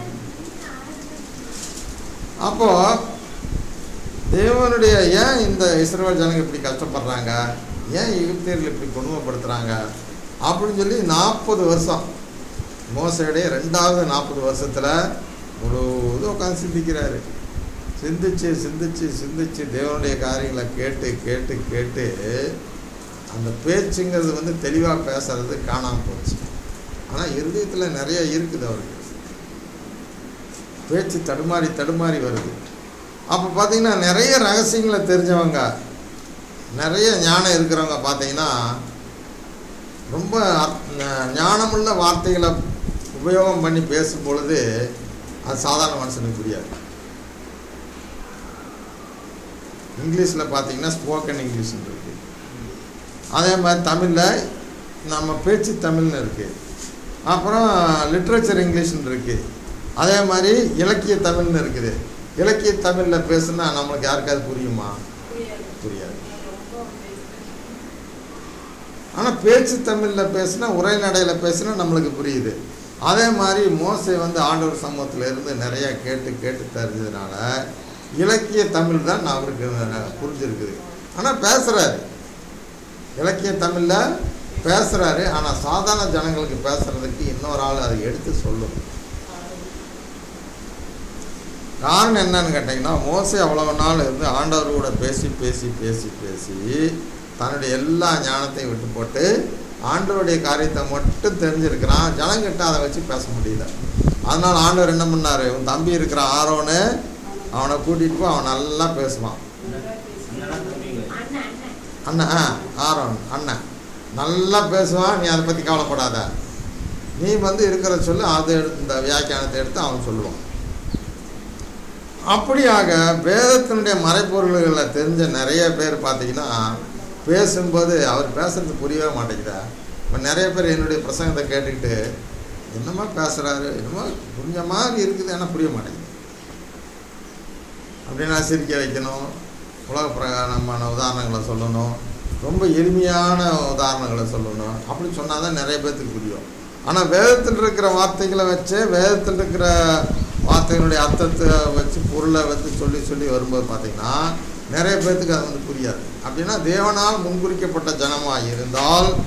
அப்போ தேவனுடைய ஏன் இந்த இஸ்ரேல் ஜனங்க இப்படி கஷ்டப்படுறாங்க ஏன் எகிப்தியர்கள் இப்படி கொடுமைப்படுத்துகிறாங்க அப்படின்னு சொல்லி நாற்பது வருஷம் மோசையுடைய ரெண்டாவது நாற்பது வருஷத்தில் முழுவதும் உட்காந்து சிந்திக்கிறாரு சிந்திச்சு சிந்திச்சு சிந்திச்சு தேவனுடைய காரியங்களை கேட்டு கேட்டு கேட்டு அந்த பேச்சுங்கிறது வந்து தெளிவாக பேசுறது காணாமல் போச்சு ஆனால் இருதயத்தில் நிறைய இருக்குது அவருக்கு பேச்சு தடுமாறி தடுமாறி வருது அப்போ பார்த்தீங்கன்னா நிறைய ரகசியங்களை தெரிஞ்சவங்க நிறைய ஞானம் இருக்கிறவங்க பார்த்தீங்கன்னா ரொம்ப அர்த்த- ஞ- ஞானமுள்ள வார்த்தைகளை உபயோகம் பண்ணி பேசும் பொழுது அது சாதாரண மனுஷனுக்கு புரியாது இங்கிலீஷில் பார்த்தீங்கன்னா ஸ்போக்கன் இங்கிலீஷ்னு இருக்கு அதே மாதிரி தமிழில் நம்ம பேச்சு தமிழ்னு இருக்குது அப்புறம் லிட்ரேச்சர் இங்கிலீஷ்னு இருக்குது அதே மாதிரி இலக்கிய தமிழ்னு இருக்குது இலக்கிய தமிழில் பேசுனா நம்மளுக்கு யாருக்காவது புரியுமா புரியாது புரியாது ரொம்ப பேசுறது. ஆனால் பேச்சு தமிழில் பேசுனா உரைநடையில் பேசுனா நம்மளுக்கு புரியுது அதே மாதிரி மோசை வந்து ஆண்டவர் சமூகத்தில் இருந்து நிறையா கேட்டு கேட்டு தெரிஞ்சதுனால இலக்கிய தமிழ் தான் அவருக்கு புரிஞ்சிருக்குது ஆனால் பேசுகிறாரு இலக்கிய தமிழில் பேசுகிறாரு ஆனால் சாதாரண ஜனங்களுக்கு பேசுகிறதுக்கு இன்னொரு ஆள் அதை எடுத்து சொல்லும் காரணம் என்னன்னு கேட்டிங்கன்னா மோசே அவ்வளவு நாள் இருந்து ஆண்டவர் கூட பேசி பேசி பேசி பேசி தன்னுடைய எல்லா ஞானத்தையும் விட்டு போட்டு ஆண்டவருடைய காரியத்தை மட்டும் தெரிஞ்சிருக்கிறான் ஜனங்கிட்ட அதை வச்சு பேச முடியல அதனால் ஆண்டவர் என்ன பண்ணார் உன் தம்பி இருக்கிற ஆரோன்னு அவனை கூட்டிகிட்டு போய் அவன் நல்லா பேசுவான் அண்ணனா தம்பிங்க அண்ணன் அண்ணன் அண்ணன் ஆ ஆரோன் அண்ணன் நல்லா பேசுவான் நீ அதை பற்றி கவலைப்படாத நீ வந்து இருக்கிற சொல்லு அதை எடுத்து இந்த வியாக்கியானத்தை எடுத்து அவன் சொல்லுவான் அப்படியாக வேதத்தினுடைய மறைப்பொருள்களை தெரிஞ்ச நிறைய பேர் பார்த்தீங்கன்னா பேசும்போது அவர் பேசுறது புரியவே மாட்டேங்குதா இப்போ நிறைய பேர் என்னுடைய பிரசங்கத்தை கேட்டுக்கிட்டு என்னமா பேசுகிறாரு என்னமோ புரிஞ்ச மாதிரி இருக்குது ஆனால் புரிய மாட்டேங்குது அப்படின்னா சிரிக்க வைக்கணும் உலக பிரகாரமான உதாரணங்களை சொல்லணும் ரொம்ப எளிமையான உதாரணங்களை சொல்லணும் அப்படி சொன்னால் தான் நிறைய பேர்த்துக்கு புரியும் ஆனால் வேதத்தில் இருக்கிற வார்த்தைகளை வச்சு வேதத்தில் இருக்கிற வார்த்தைகளுடைய அர்த்தத்தை வச்சு பொருளை வச்சு சொல்லி சொல்லி வரும்போது பார்த்தீங்கன்னா நிறைய பேர்த்துக்கு அது வந்து புரியாது அப்படின்னா தேவனால் முன்குறிக்கப்பட்ட ஜனமாக இருந்தால்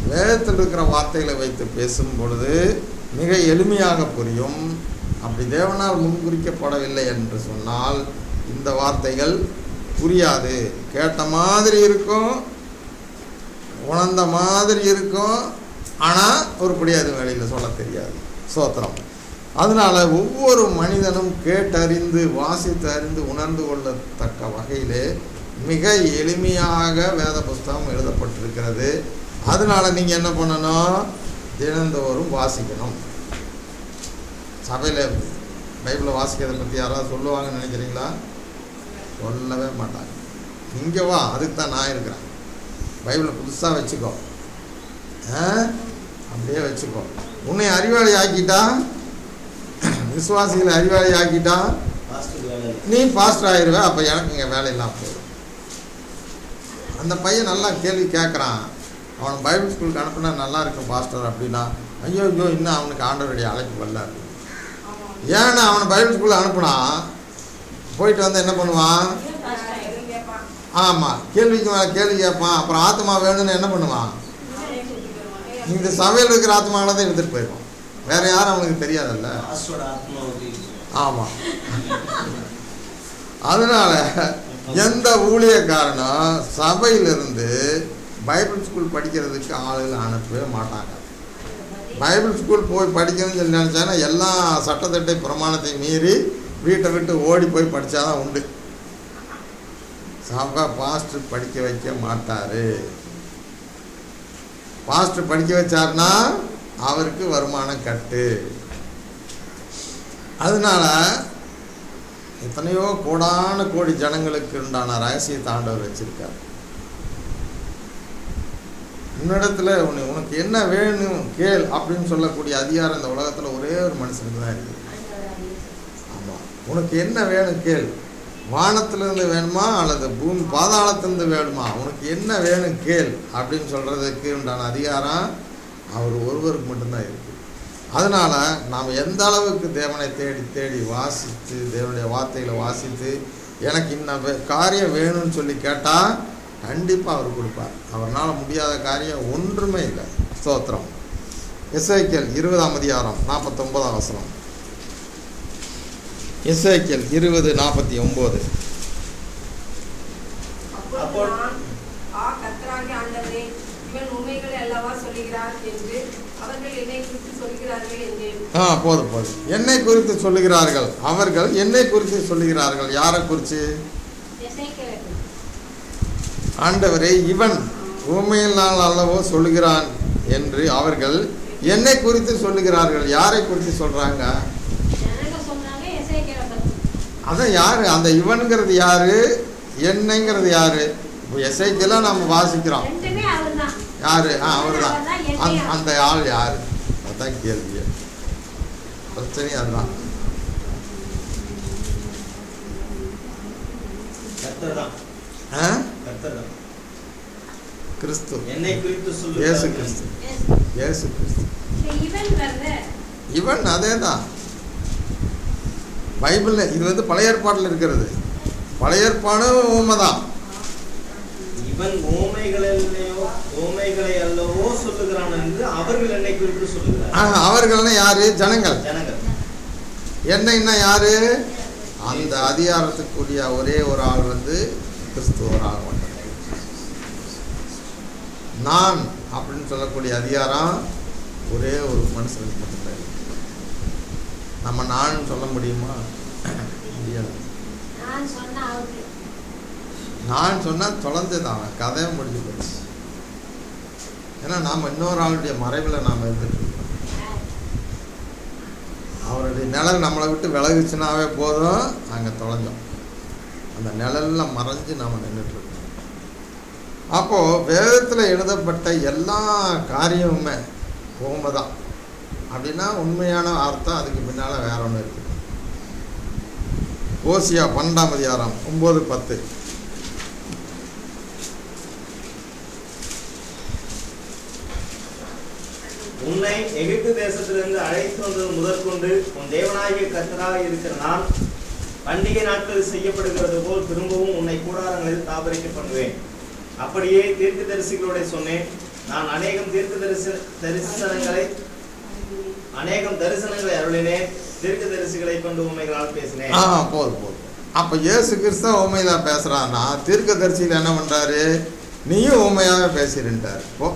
வேதத்தில் இருக்கிற வார்த்தைகளை வைத்து பேசும் பொழுது மிக எளிமையாக புரியும் அப்படி தேவனால் முன்குறிக்கப்படவில்லை என்று சொன்னால் இந்த வார்த்தைகள் புரியாது கேட்ட மாதிரி இருக்கும் உணர்ந்த மாதிரி இருக்கும் ஆனால் உருப்படியாக அது வெளியில் சொல்ல தெரியாது சோத்திரம் அதனால் ஒவ்வொரு மனிதனும் கேட்டறிந்து வாசித்து அறிந்து உணர்ந்து கொள்ளத்தக்க வகையிலே மிக எளிமையாக வேத புஸ்தகம் எழுதப்பட்டிருக்கிறது அதனால் நீங்கள் என்ன பண்ணணும் தினந்தோறும் வாசிக்கணும் சபையில் பைபிளை வாசிக்கிறதை பற்றி யாராவது சொல்லுவாங்கன்னு நினைக்கிறீங்களா சொல்லவே மாட்டாங்க இங்கே வா அதுக்கு தான் நான் இருக்கிறேன் பைபிளை புதுசாக வச்சுக்கோ ஆ அப்படியே வச்சுக்கோ உன்னை அறிவாளி ஆக்கிட்டா விசுவாசிகளை அறிவாளி ஆக்கிட்டா பாஸ்டர் வேலை இல்லை. நீ பாஸ்டர் ஆயிடுவ அப்போ எனக்கு இங்கே வேலை இல்லாமல் போயிடும் அந்த பையன் நல்லா கேள்வி கேட்குறான் அவனை பைபிள் ஸ்கூலுக்கு அனுப்புனா நல்லா இருக்கும் பாஸ்டர் அப்படின்னா ஐயோ ஐயோ இன்னும் அவனுக்கு ஆண்டவருடைய அழைப்பு வரல அப்படின்னு. ஏன்னா அவனை பைபிள் ஸ்கூலில் அனுப்புனா போயிட்டு வந்து என்ன பண்ணுவான் ஆமாம் கேள்விக்கு மேலே கேள்வி கேட்பான் அப்புறம் ஆத்மா வேணும்னு என்ன பண்ணுவான் இந்த சபையில் இருக்கிற ஆத்மாவை தான் எடுத்துகிட்டு போயிருவான் வேற யாரும் அவனுக்கு தெரியாதல்ல பாஸ்டரோட ஆத்மா வந்து ஆமாம் அதனால எந்த ஊழியக்காரனும் சபையிலிருந்து பைபிள் ஸ்கூல் படிக்கிறதுக்கு ஆளுகளை அனுப்பவே மாட்டாங்க பைபிள் ஸ்கூல் போய் படிக்கணும்னு சொல்லி நினச்சாங்கன்னா எல்லா சட்டத்திட்டை பிரமாணத்தை மீறி வீட்டை விட்டு ஓடி போய் படித்தாதான் உண்டு சபை பாஸ்டர் படிக்க வைக்க மாட்டார் பாஸ்டர் படிக்க வச்சாருன்னா அவருக்கு வருமானம் கட்டு அதனால எத்தனையோ கோடான கோடி ஜனங்களுக்கு உண்டான ரகசியத்தை ஆண்டவர் வச்சிருக்கார் உன்னிடத்துல உன்னை உனக்கு என்ன வேணும் கேள் அப்படின்னு சொல்லக்கூடிய அதிகாரம் இந்த உலகத்துல ஒரே ஒரு மனுஷனுக்கு தான் இருக்குது ஆமாம் உனக்கு என்ன வேணும் கேள் வானத்திலிருந்து வேணுமா அல்லது பூமி பாதாளத்திலிருந்து வேணுமா உனக்கு என்ன வேணும் கேள் அப்படின்னு சொல்கிறதுக்கு உண்டான அதிகாரம் அவர் ஒருவருக்கு மட்டும்தான் இருக்குது அதனால் நாம் எந்த அளவுக்கு தேவனை தேடி தேடி வாசித்து தேவனுடைய வார்த்தைகளை வாசித்து எனக்கு இன்ன வே- காரியம் வேணும்னு சொல்லி கேட்டால் கண்டிப்பாக அவர் கொடுப்பார் அவர்னால் முடியாத காரியம் ஒன்றுமே இல்லை ஸ்தோத்திரம் எஸ்ஐக்கியல் இருபதாம் அதிகாரம் நாற்பத்தொன்பதாம் வசனம் எஸ்ஐக்கியல் இருபது நாற்பத்தி ஒம்பது அப்பொழுது அப்பொழுது நான், ஆ கர்த்தராகிய ஆண்டவரே இவன் உண்மைகளை அல்லவா சொல்லுகிறார் என்று அவர்கள் என்னை குறித்து சொல்கிறார்கள் என்றேன் ஆ போதும் போதும் என்னை குறித்து சொல்லுகிறார்கள் அவர்கள் என்னை குறித்து சொல்லுகிறார்கள் யாரை குறித்து ஆண்டவரே இவன் ஊமையினால் அல்லவோ சொல்லுகிறான் என்று அவர்கள் என்னை குறித்து சொல்லுகிறார்கள் யாரை குறித்து சொல்றாங்க ஜனங்க சொன்னாங்க எசேக்கியேலை பத்தி. அதான் யாரு அந்த இவனுங்கிறது யாரு என்னங்கிறது யாரு இப்போ எஸ்ஐக்கெல்லாம் நம்ம வாசிக்கிறோம் ரெண்டுமே அவர்தான் யாரு ஆ அவர் தான் அவர்தான் என்னையும் அந்த ஆள் யாரு அதுதான் கேள்வி பிரச்சனையும் அதுதான் கர்த்தர் தான் ஆ கர்த்தர் தான் கிறிஸ்து என்னை குறித்து இயேசு சொல்லுகிறார்கள் கிறிஸ்து Yes. இயேசு கிறிஸ்து இந்த இவன் வருது இவன் அதே தான் பைபிளில் இது வந்து பழைய ஏற்பாட்டில் இருக்கிறது பழைய ஏற்பாடும் உண்மைதான் இவன் ஓமைகளிலேயோ ஓமைகளை அல்லவோ சொல்லுகிறான் என்று அவர்கள் என்னை குறித்து சொல்லுகிறார் ஆ, அவர்கள்னா யாரு ஜனங்கள் ஜனங்கள் என்னன்னா யாரு அந்த அதிகாரத்துக்குரிய ஒரே ஒரு ஆள் வந்து கிறிஸ்துவர் ஆக மாட்டார் நான் அப்படின்னு சொல்லக்கூடிய அதிகாரம் ஒரே ஒரு மனுஷனுக்கு மட்டும்தான் இருக்கு. நம்ம நான் சொல்ல முடியுமா முடியாது நான் சொன்ன அவருக்கு நான் சொன்னால் தொலைஞ்சது அவன் கதையை முடிஞ்சு போச்சு ஏன்னா நாம் இன்னொரு ஆளுடைய மறைவில் நாம் இருந்துட்டு இருக்கோம் அவருடைய நிழல் நம்மளை விட்டு விலகுச்சுனாவே போதும் அங்கே தொலைஞ்சோம் அந்த நிழல்ல மறைஞ்சு நாம் நின்றுட்டு இருக்கோம் அப்போது வேதத்தில் எழுதப்பட்ட எல்லா காரியமுமே உண்மை தான் அப்படின்னா உண்மையான அர்த்தம் அதுக்கு பின்னால் வேற ஒன்று இருக்குது ஓசியா பன்னெண்டாம் அதிகாரம் ஒம்பது பத்து உன்னை எகிப்து தேசத்திலிருந்து அழைத்து வந்தது முதற்கொண்டு உன் தேவனாகிய கர்த்தராக இருக்கிற நான் பண்டிகை நாட்களில் செய்யப்படுகிறது போல் திரும்பவும் உன்னை கூடாரங்களில் தாபரிக்க பண்ணுவேன் அப்படியே தீர்க்கதரிசிகளோட சொன்னேன் நான் அநேகம் தீர்க்க தரிசன தரிசனங்களை அநேகம் தரிசனங்களை அருளினேன் தீர்க்க தரிசிகளை கொண்டு உண்மைகளால் பேசினேன் ஆ போதும் போதும் அப்போ இயேசு கிறிஸ்து உண்மையில் பேசுகிறான்னா தீர்க்கதரிசியில் என்ன பண்ணுறாரு நீயும் உண்மையாகவே பேசிருன்ட்டார் போ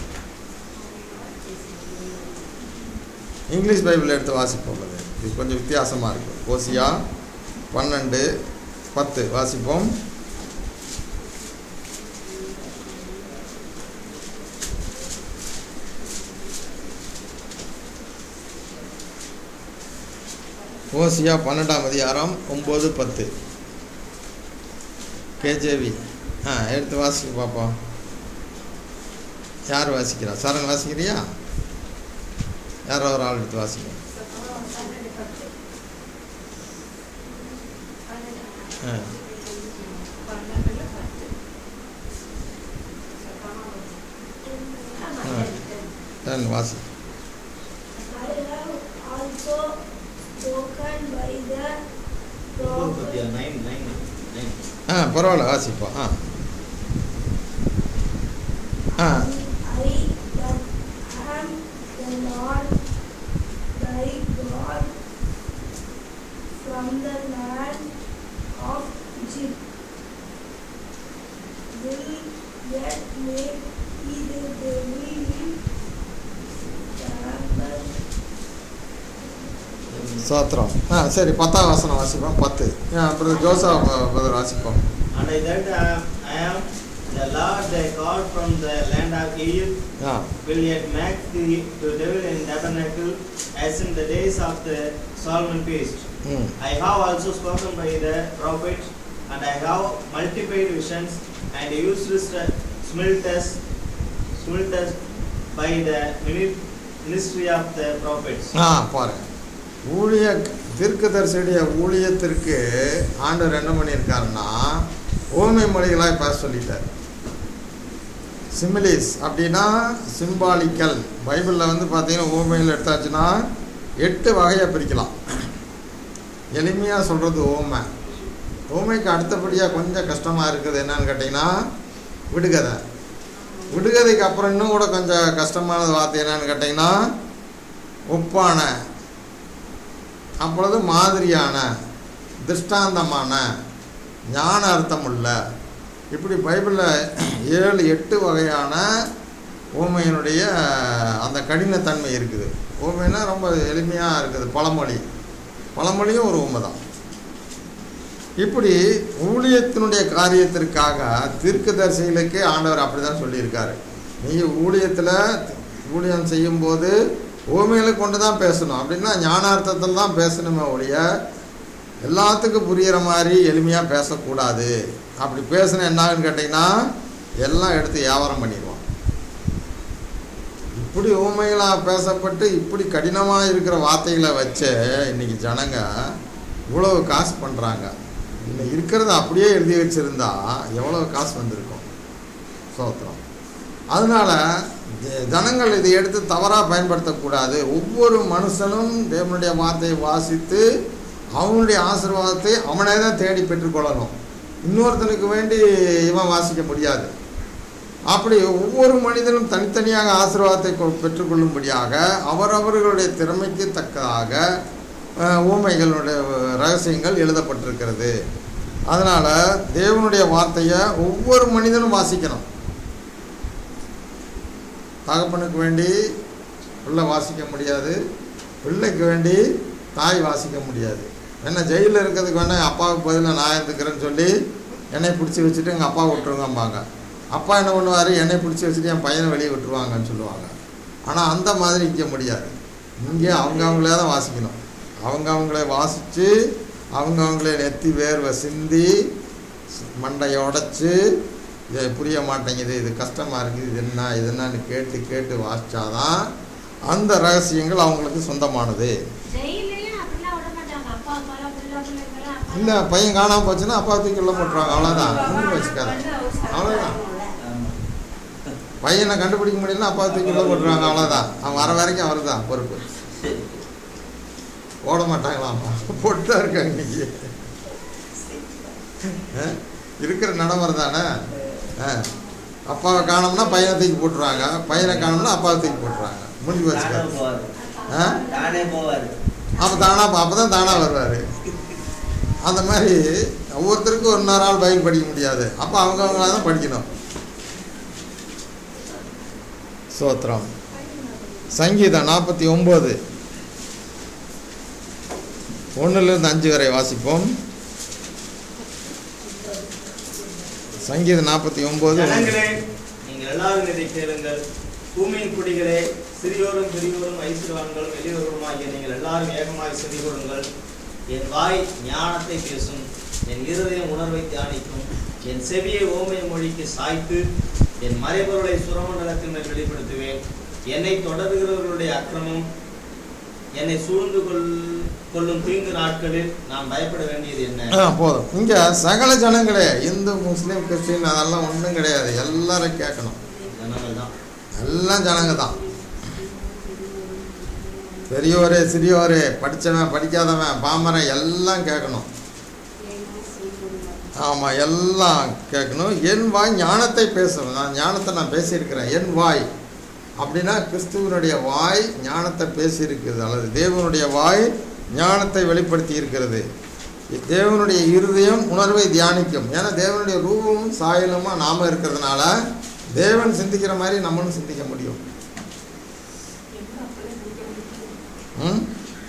இங்கிலீஷ் பைபிள் எடுத்து வாசிப்போம் அது இது கொஞ்சம் வித்தியாசமாக இருக்கும் ஓசியா பன்னெண்டு பத்து வாசிப்போம் ஓசியா பன்னெண்டாம் அதிகாரம் ஒம்பது பத்து கேஜேவி ஆ எடுத்து வாசிக்க பார்ப்போம் யார் வாசிக்கிறா சரண் வாசிக்கிறியா யாரோ ஒரு ஆள் எடுத்து வாசிக்க பன்னெண்டு பத்து ஆ பன்னெண்டுல பத்து ஆமா, ஆ. டென் வாசி I have also spoken by the ஒன்பது பத்தியா? prophet. nine, nine, nine. ஆ பரவாயில்ல வாசிப்போம் ஆ ஆ I that am the Lord thy God from the land of Egypt. Will yet make either the will tremble சோத்திரம் ஆ சரி பத்தாம் வசனம் வாசிப்போம் பத்து ஆ அப்புறம் ஜோசா பதில் வாசிப்போம் And I that I am, I am the Lord thy God from the land of Egypt, ah will yet make thee to dwell in tabernacle as in the days of the Solomon feast. ம் I have also spoken by the prophets, and I have multiplied visions, and used smilters, smilters by the mini- ministry of the prophets. ஆ பாருங்க ஊழிய தீர்க்கதரிசியுடைய ஊழியத்திற்கு ஆண்டவர் என்ன பண்ணியிருக்காருன்னா ஓமை மொழிகளாக பேச சொல்லிட்டார் சிமிலிஸ் அப்படின்னா சிம்பாலிக்கல் பைபிளில் வந்து பார்த்தீங்கன்னா ஓமையில் எடுத்தாச்சுன்னா எட்டு வகையாக பிரிக்கலாம் எளிமையாக சொல்கிறது ஓமை ஓமைக்கு அடுத்தபடியாக கொஞ்சம் கஷ்டமாக இருக்குது என்னன்னு கேட்டிங்கன்னா விடுகதை விடுகதைக்கு அப்புறம் இன்னும் கூட கொஞ்சம் கஷ்டமான வார்த்தை என்னன்னு கேட்டிங்கன்னா ஒப்பான அப்பொழுது மாதிரியான திருஷ்டாந்தமான ஞான அர்த்தமுள்ள இப்படி பைபிளில் ஏழு எட்டு வகையான ஊமையினுடைய அந்த கடினத்தன்மை இருக்குது ஊமைனா ரொம்ப எளிமையாக இருக்குது பழமொழி பழமொழியும் ஒரு ஊமை தான் இப்படி ஊழியத்தினுடைய காரியத்திற்காக தீர்க்கதரிசிகளுக்கே ஆண்டவர் அப்படி தான் சொல்லியிருக்காரு நீ ஊழியத்தில் ஊழியம் செய்யும்போது ஊமைகளை கொண்டு தான் பேசணும் அப்படின்னா ஞானார்த்தத்தில் தான் பேசணுமே ஒழிய எல்லாத்துக்கும் புரிகிற மாதிரி எளிமையாக பேசக்கூடாது அப்படி பேசினா என்னாகுன்னு கேட்டிங்கன்னா எல்லாம் எடுத்து வியாபாரம் பண்ணிடுவான் இப்படி ஊமைகளாக பேசப்பட்டு இப்படி கடினமாக இருக்கிற வார்த்தைகளை வச்சு இன்னைக்கு ஜனங்க இவ்வளவு காசு பண்ணுறாங்க இன்னும் இருக்கிறத அப்படியே எழுதி வச்சுருந்தா எவ்வளோ காசு வந்திருக்கும் சோத்திரம் அதனால் ஜனங்கள் இதை எடுத்து தவறாக பயன்படுத்தக்கூடாது ஒவ்வொரு மனுஷனும் தேவனுடைய வார்த்தையை வாசித்து அவனுடைய ஆசீர்வாதத்தை அவனே தான் தேடி பெற்றுக்கொள்ளணும் இன்னொருத்தனுக்கு வேண்டி இவன் வாசிக்க முடியாது அப்படி ஒவ்வொரு மனிதனும் தனித்தனியாக ஆசீர்வாதத்தை கொ- பெற்றுக்கொள்ளும்படியாக அவரவர்களுடைய திறமைக்கு தக்கதாக அஹ், ஊமைகளுடைய ரகசியங்கள் எழுதப்பட்டிருக்கிறது அதனால் தேவனுடைய வார்த்தையை ஒவ்வொரு மனிதனும் வாசிக்கணும் தகப்பனுக்கு வேண்டி பிள்ளை வாசிக்க முடியாது பிள்ளைக்கு வேண்டி தாய் வாசிக்க முடியாது என்ன ஜெயிலில் இருக்கிறதுக்கு வேணா அப்பாவுக்கு பதிலாக நான் இருந்துக்கிறேன்னு சொல்லி என்னை பிடிச்சி வச்சுட்டு எங்கள் அப்பா விட்டுருங்கம்பாங்க அப்பா என்ன பண்ணுவார் என்னை பிடிச்சி வச்சுட்டு என் பையனை வெளியே விட்டுருவாங்கன்னு சொல்லுவாங்க ஆனால் அந்த மாதிரி நிற்க முடியாது இங்கே அவங்க அவங்களே தான் வாசிக்கணும் அவங்க அவங்களே வாசித்து அவங்க அவங்களே நெத்தி வேர்வை சிந்தி மண்டையை உடச்சி இது புரிய மாட்டேங்குது இது கஷ்டமாக இருக்குது இது என்ன இது என்னன்னு கேட்டு கேட்டு வாசித்தாதான் அந்த ரகசியங்கள் அவங்களுக்கு சொந்தமானது ஜெயிலையும் அப்படிலாம் விட மாட்டாங்க அப்பா அம்மாலாம் பிள்ளை பிள்ளைங்களாம் அப்பா இல்லை பையன் காணாமல் போச்சுன்னா அப்பா தூக்கி உள்ள போட்டுருவாங்க அவ்வளோதான் ஒன்றும் வச்சுக்காத அவ்வளோதான் பையனை கண்டுபிடிக்க முடியலன்னா அப்பா தூக்கி உள்ள போட்டுருவாங்க அவ்வளோதான் அவன் வர வரைக்கும் அவர் தான் பொறுப்பு ஓட மாட்டாங்களாம்ப்பா போட்டு தான் இருக்காங்க இன்னைக்கு ஆ? இருக்கிற நடைமுறை தானே ஆ அப்பாவை காணோம்னா பையனை தூக்கி போட்டுருவாங்க பையனை காணோம்னா அப்பாவை தூக்கி போட்டுருவாங்க முடிஞ்சு தானே வச்சுக்காது போவாரு ஆ தானே போவாரு அப்போ தானா அப்போ தான் தானாக வருவார் அந்த மாதிரி ஒவ்வொருத்தருக்கும் ஒரு நேரம் ஆள் பைபிள் படிக்க முடியாது அப்போ அவங்கவுங்களா தான் படிக்கணும் சோத்திரம் சங்கீதம் நாற்பத்தி ஒம்பது ஒன்றுலேருந்து அஞ்சு வரை வாசிப்போம் சங்கீதம் நாற்பத்தி ஒம்பது ஜனங்களே நீங்கள் எல்லாரும் இதை கேளுங்கள் பூமியின் குடிகளே சிறியோரும் பெரியோரும் ஐஸ்வர்வான்களும் எளியோருமாகிய நீங்கள் எல்லாரும் ஏகமாய் செவி கொள்ளுங்கள் என் வாய் ஞானத்தை பேசும் என் இருதயம் உணர்வை தியானிக்கும் என் செவியை ஓமை மொழிக்கு சாய்த்து என் மறைபொருளை சுரமண்டலத்தின் மேல் வெளிப்படுத்துவேன் என்னை தொடர்கிறவர்களுடைய அக்கிரமம் என்னை சூழ்ந்து கொள் கொள்ளும் தீங்கு நாட்களில் நான் பயப்பட வேண்டியது என்ன ஆ போதும் இங்கே சகல ஜனங்களே இந்து முஸ்லீம் கிறிஸ்டின் அதெல்லாம் ஒன்றும் கிடையாது எல்லாரும் கேட்கணும் ஜனங்கள் தான் எல்லாம் ஜனங்க தான் பெரியோரே சிறியோரே படித்தவன் படிக்காதவன் பாமரன் எல்லாம் கேட்கணும் ஆமாம் எல்லாம் கேட்கணும் என் வாய் ஞானத்தை பேசணும் நான் ஞானத்தை நான் பேசியிருக்கிறேன் என் வாய் அப்படின்னா கிறிஸ்துவனுடைய வாய் ஞானத்தை பேசியிருக்கிறது அல்லது தேவனுடைய வாய் ஞானத்தை வெளிப்படுத்தி இருக்கிறது தேவனுடைய இருதயம் உணர்வை தியானிக்கும் ஏன்னா தேவனுடைய ரூபமும் சாயலுமா நாம இருக்கிறதுனால தேவன் சிந்திக்கிற மாதிரி நம்மளும் சிந்திக்க முடியும் ம்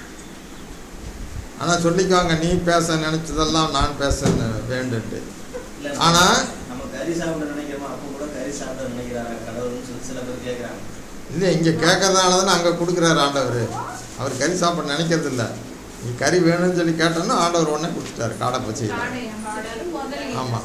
ஆனால் சொல்லிக்குவாங்க நீ பேச நினச்சதெல்லாம் நான் பேச வேண்டுன்ட்டு இல்ல, ஆனா நம்ம கறி சாப்பிட நினைக்கிறோமா அப்போ கூட கறி சாப்பிட நினைக்கிறாரா கடவுள்னு சொல்லி சில பேர் கேட்குறாங்க இல்லை இங்கே கேட்கறதுனால தானே அங்கே கொடுக்குறாரு ஆண்டவர் அவர் கறி சாப்பிட நினைக்கிறது இல்லை நீ கறி வேணும்னு சொல்லி கேட்டோன்னா ஆண்டவர் உடனே கொடுத்துட்டாரு காடை பச்சையில் ஆமா.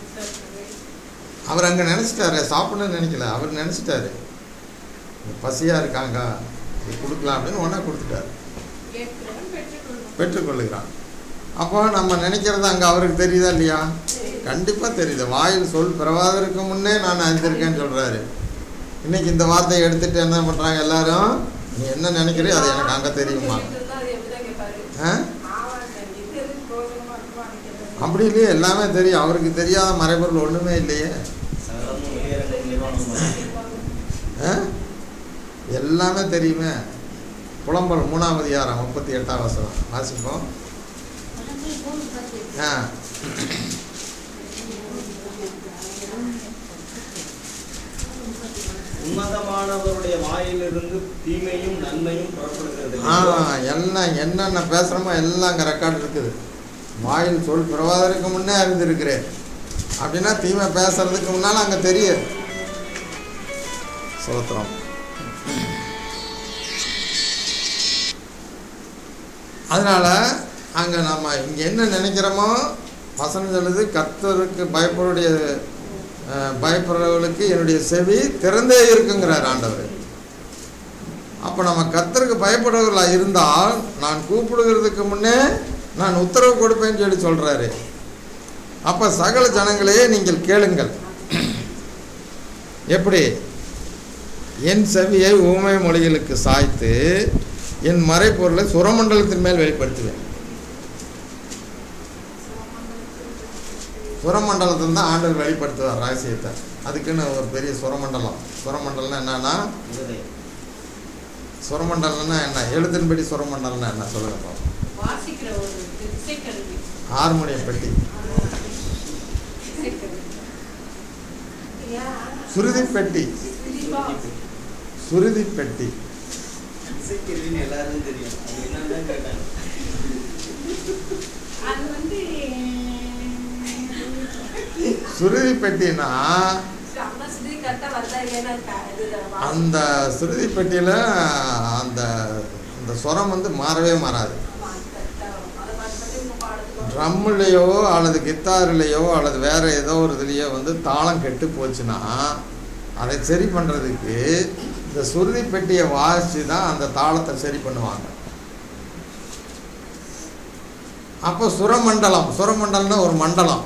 அவர் அங்கே நினச்சிட்டாரு சாப்பிடணும்னு நினைக்கல அவர் நினச்சிட்டாரு பசியாக இருக்காங்க இது கொடுக்கலாம் அப்படின்னு உடனே கொடுத்துட்டாரு பெற்றுக்கொள்ளுகிறான் அப்போ நம்ம நினைக்கிறது அங்கே அவருக்கு தெரியுதா இல்லையா கண்டிப்பாக தெரியுது வாயில் சொல் பிறவாதற்கு முன்னே நான் அறிந்திருக்கேன்னு சொல்கிறாரு இன்னைக்கு இந்த வார்த்தையை எடுத்துட்டு என்ன பண்ணுறாங்க எல்லாரும் நீ என்ன நினைக்கிறியோ அது எனக்கு அங்கே தெரியுமா ஆ அப்படி இல்லையே எல்லாமே தெரியும் அவருக்கு தெரியாத மறைபொருள் ஒன்றுமே இல்லையே சகலமும் வெளியரங்கும் நிர்வாணமும் ஆ? எல்லாமே தெரியுமே புலம்பல் மூணாவது யாரம் முப்பத்தி எட்டாம் வசனம் வாசிப்போம் ஆ உன்னதமானவருடைய வாயிலிருந்து தீமையும் நன்மையும் புறப்படுகிறது ஆ எல்லாம் என்னென்ன பேசுகிறோமோ எல்லாம் அங்கே ரெக்கார்ட் இருக்குது வாயில் சொல் பிறவாதற்கு முன்னே அறிந்திருக்கிறேன் அப்படின்னா தீமை பேசுறதுக்கு முன்னால் அங்கே தெரியும் சோத்திரம் அதனால் அங்கே நம்ம இங்கே என்ன நினைக்கிறோமோ வசனம் சொல்லுது கர்த்தருக்கு பயப்படுடைய அஹ், பயப்படுறவர்களுக்கு என்னுடைய செவி திறந்தே இருக்குங்கிறார் ஆண்டவர் அப்போ நம்ம கர்த்தருக்கு பயப்படுறவர்களாக இருந்தால் நான் கூப்பிடுகிறதுக்கு முன்னே நான் உத்தரவு கொடுப்பேன்னு சொல்லி சொல்கிறாரு அப்போ சகல ஜனங்களே நீங்கள் கேளுங்கள் எப்படி என் செவியை ஊமை மொழிகளுக்கு சாய்த்து என் மறைப்பொருளை சுரமண்டலத்தின் மேல் வெளிப்படுத்துவேன் சுரமண்டலத்தில் தான் ஆண்டவர் வெளிப்படுத்துவார் ரகசியத்தை அதுக்குன்னு ஒரு பெரிய சுரமண்டலம் சுரமண்டலம்னா என்னன்னா இருதயம். சுரமண்டலம்னா என்ன எழுத்தின்படி சுரமண்டலம்னா என்ன சொல்லுங்க பாப்போம் வாசிக்கிற ஒரு இசைக்கருவி ஹார்மோனியம் பெட்டி சுருதி பெட்டி சுருதி பெட்டி இசைக்கருவின்னு எல்லாருக்கும் தெரியும் அது என்னன்னு கேட்டாங்க அது வந்து சுருதி பெட்டினா அம்மா சுதி கரெக்டா வந்தா ஏன்னா க- இதுல வாசி- அந்த சுருதி பெட்டியில் அந்த அந்த சுரம் வந்து மாறவே மாறாது ஆமா, correct ஆ வரும். அதை பார்த்து பார்த்து இவங்க பாடத்துக்கு வரும். ட்ரம்முலேயோ அல்லது கித்தார்லேயோ அல்லது வேற ஏதோ ஒரு இதுலேயோ வந்து தாளம் கெட்டு போச்சுன்னா அதை சரி பண்ணுறதுக்கு இந்த சுருதி பெட்டியை வாசித்து தான் அந்த தாளத்தை சரி பண்ணுவாங்க அப்போ சுரமண்டலம் சுரமண்டலம்னா ஒரு மண்டலம்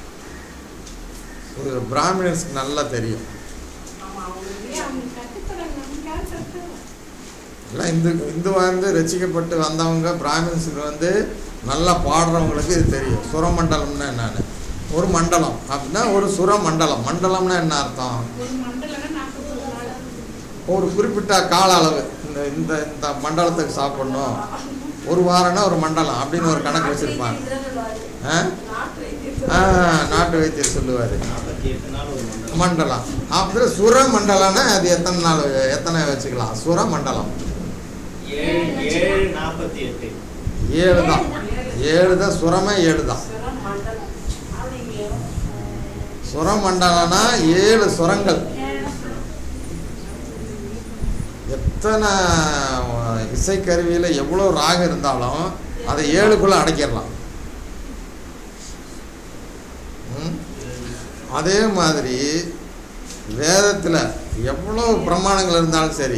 ஒரு பிராமினர்ஸ்க்கு நல்லா தெரியும் ஆமா, அவங்களுக்கு ஏன் அவங்க கற்றுத்தராங்க நம்ம யார் கற்றுத்தரோம் எல்லாம் இந்து இந்துவாக இருந்து ரசிக்கப்பட்டு வந்தவங்க பிராமின்ஸுக்கு வந்து நல்லா பாடுறவங்களுக்கு இது தெரியும் சுரமண்டலம்னா என்னன்னு ஒரு மண்டலம் அப்படின்னா ஒரு சுர மண்டலம் மண்டலம்னா என்ன அர்த்தம் ஒரு மண்டலம்னா நாற்பத்தொரு நாள் ஒரு குறிப்பிட்ட கால அளவு இந்த இந்த இந்த மண்டலத்துக்கு சாப்பிடணும் ஒரு வாரம்னா ஒரு மண்டலம் அப்படின்னு ஒரு கணக்கு வச்சுருப்பாங்க ஆ ஆ, நாட்டு வைத்தியர் சொல்லுவார் நாற்பத்தி எட்டு நாள் ஒரு மண்டலம் மண்டலம் அப்புறம் சுர மண்டலம்னா அது எத்தனை நாள் எத்தனை வச்சுக்கலாம் சுர மண்டலம் ஏழு ஏழு நாற்பத்தி எட்டு ஏழு தான் ஏழு தான் சுரமே ஏழு தான் சுர மண்டலம்னா ஏழு சுரங்கள் எத்தனை அஹ், இசைக்கருவியில் எவ்வளோ ராகம் இருந்தாலும் அதை ஏழுக்குள்ளே அடக்கிடலாம் ம்? அதே மாதிரி வேதத்தில் எவ்வளோ பிரமாணங்கள் இருந்தாலும் சரி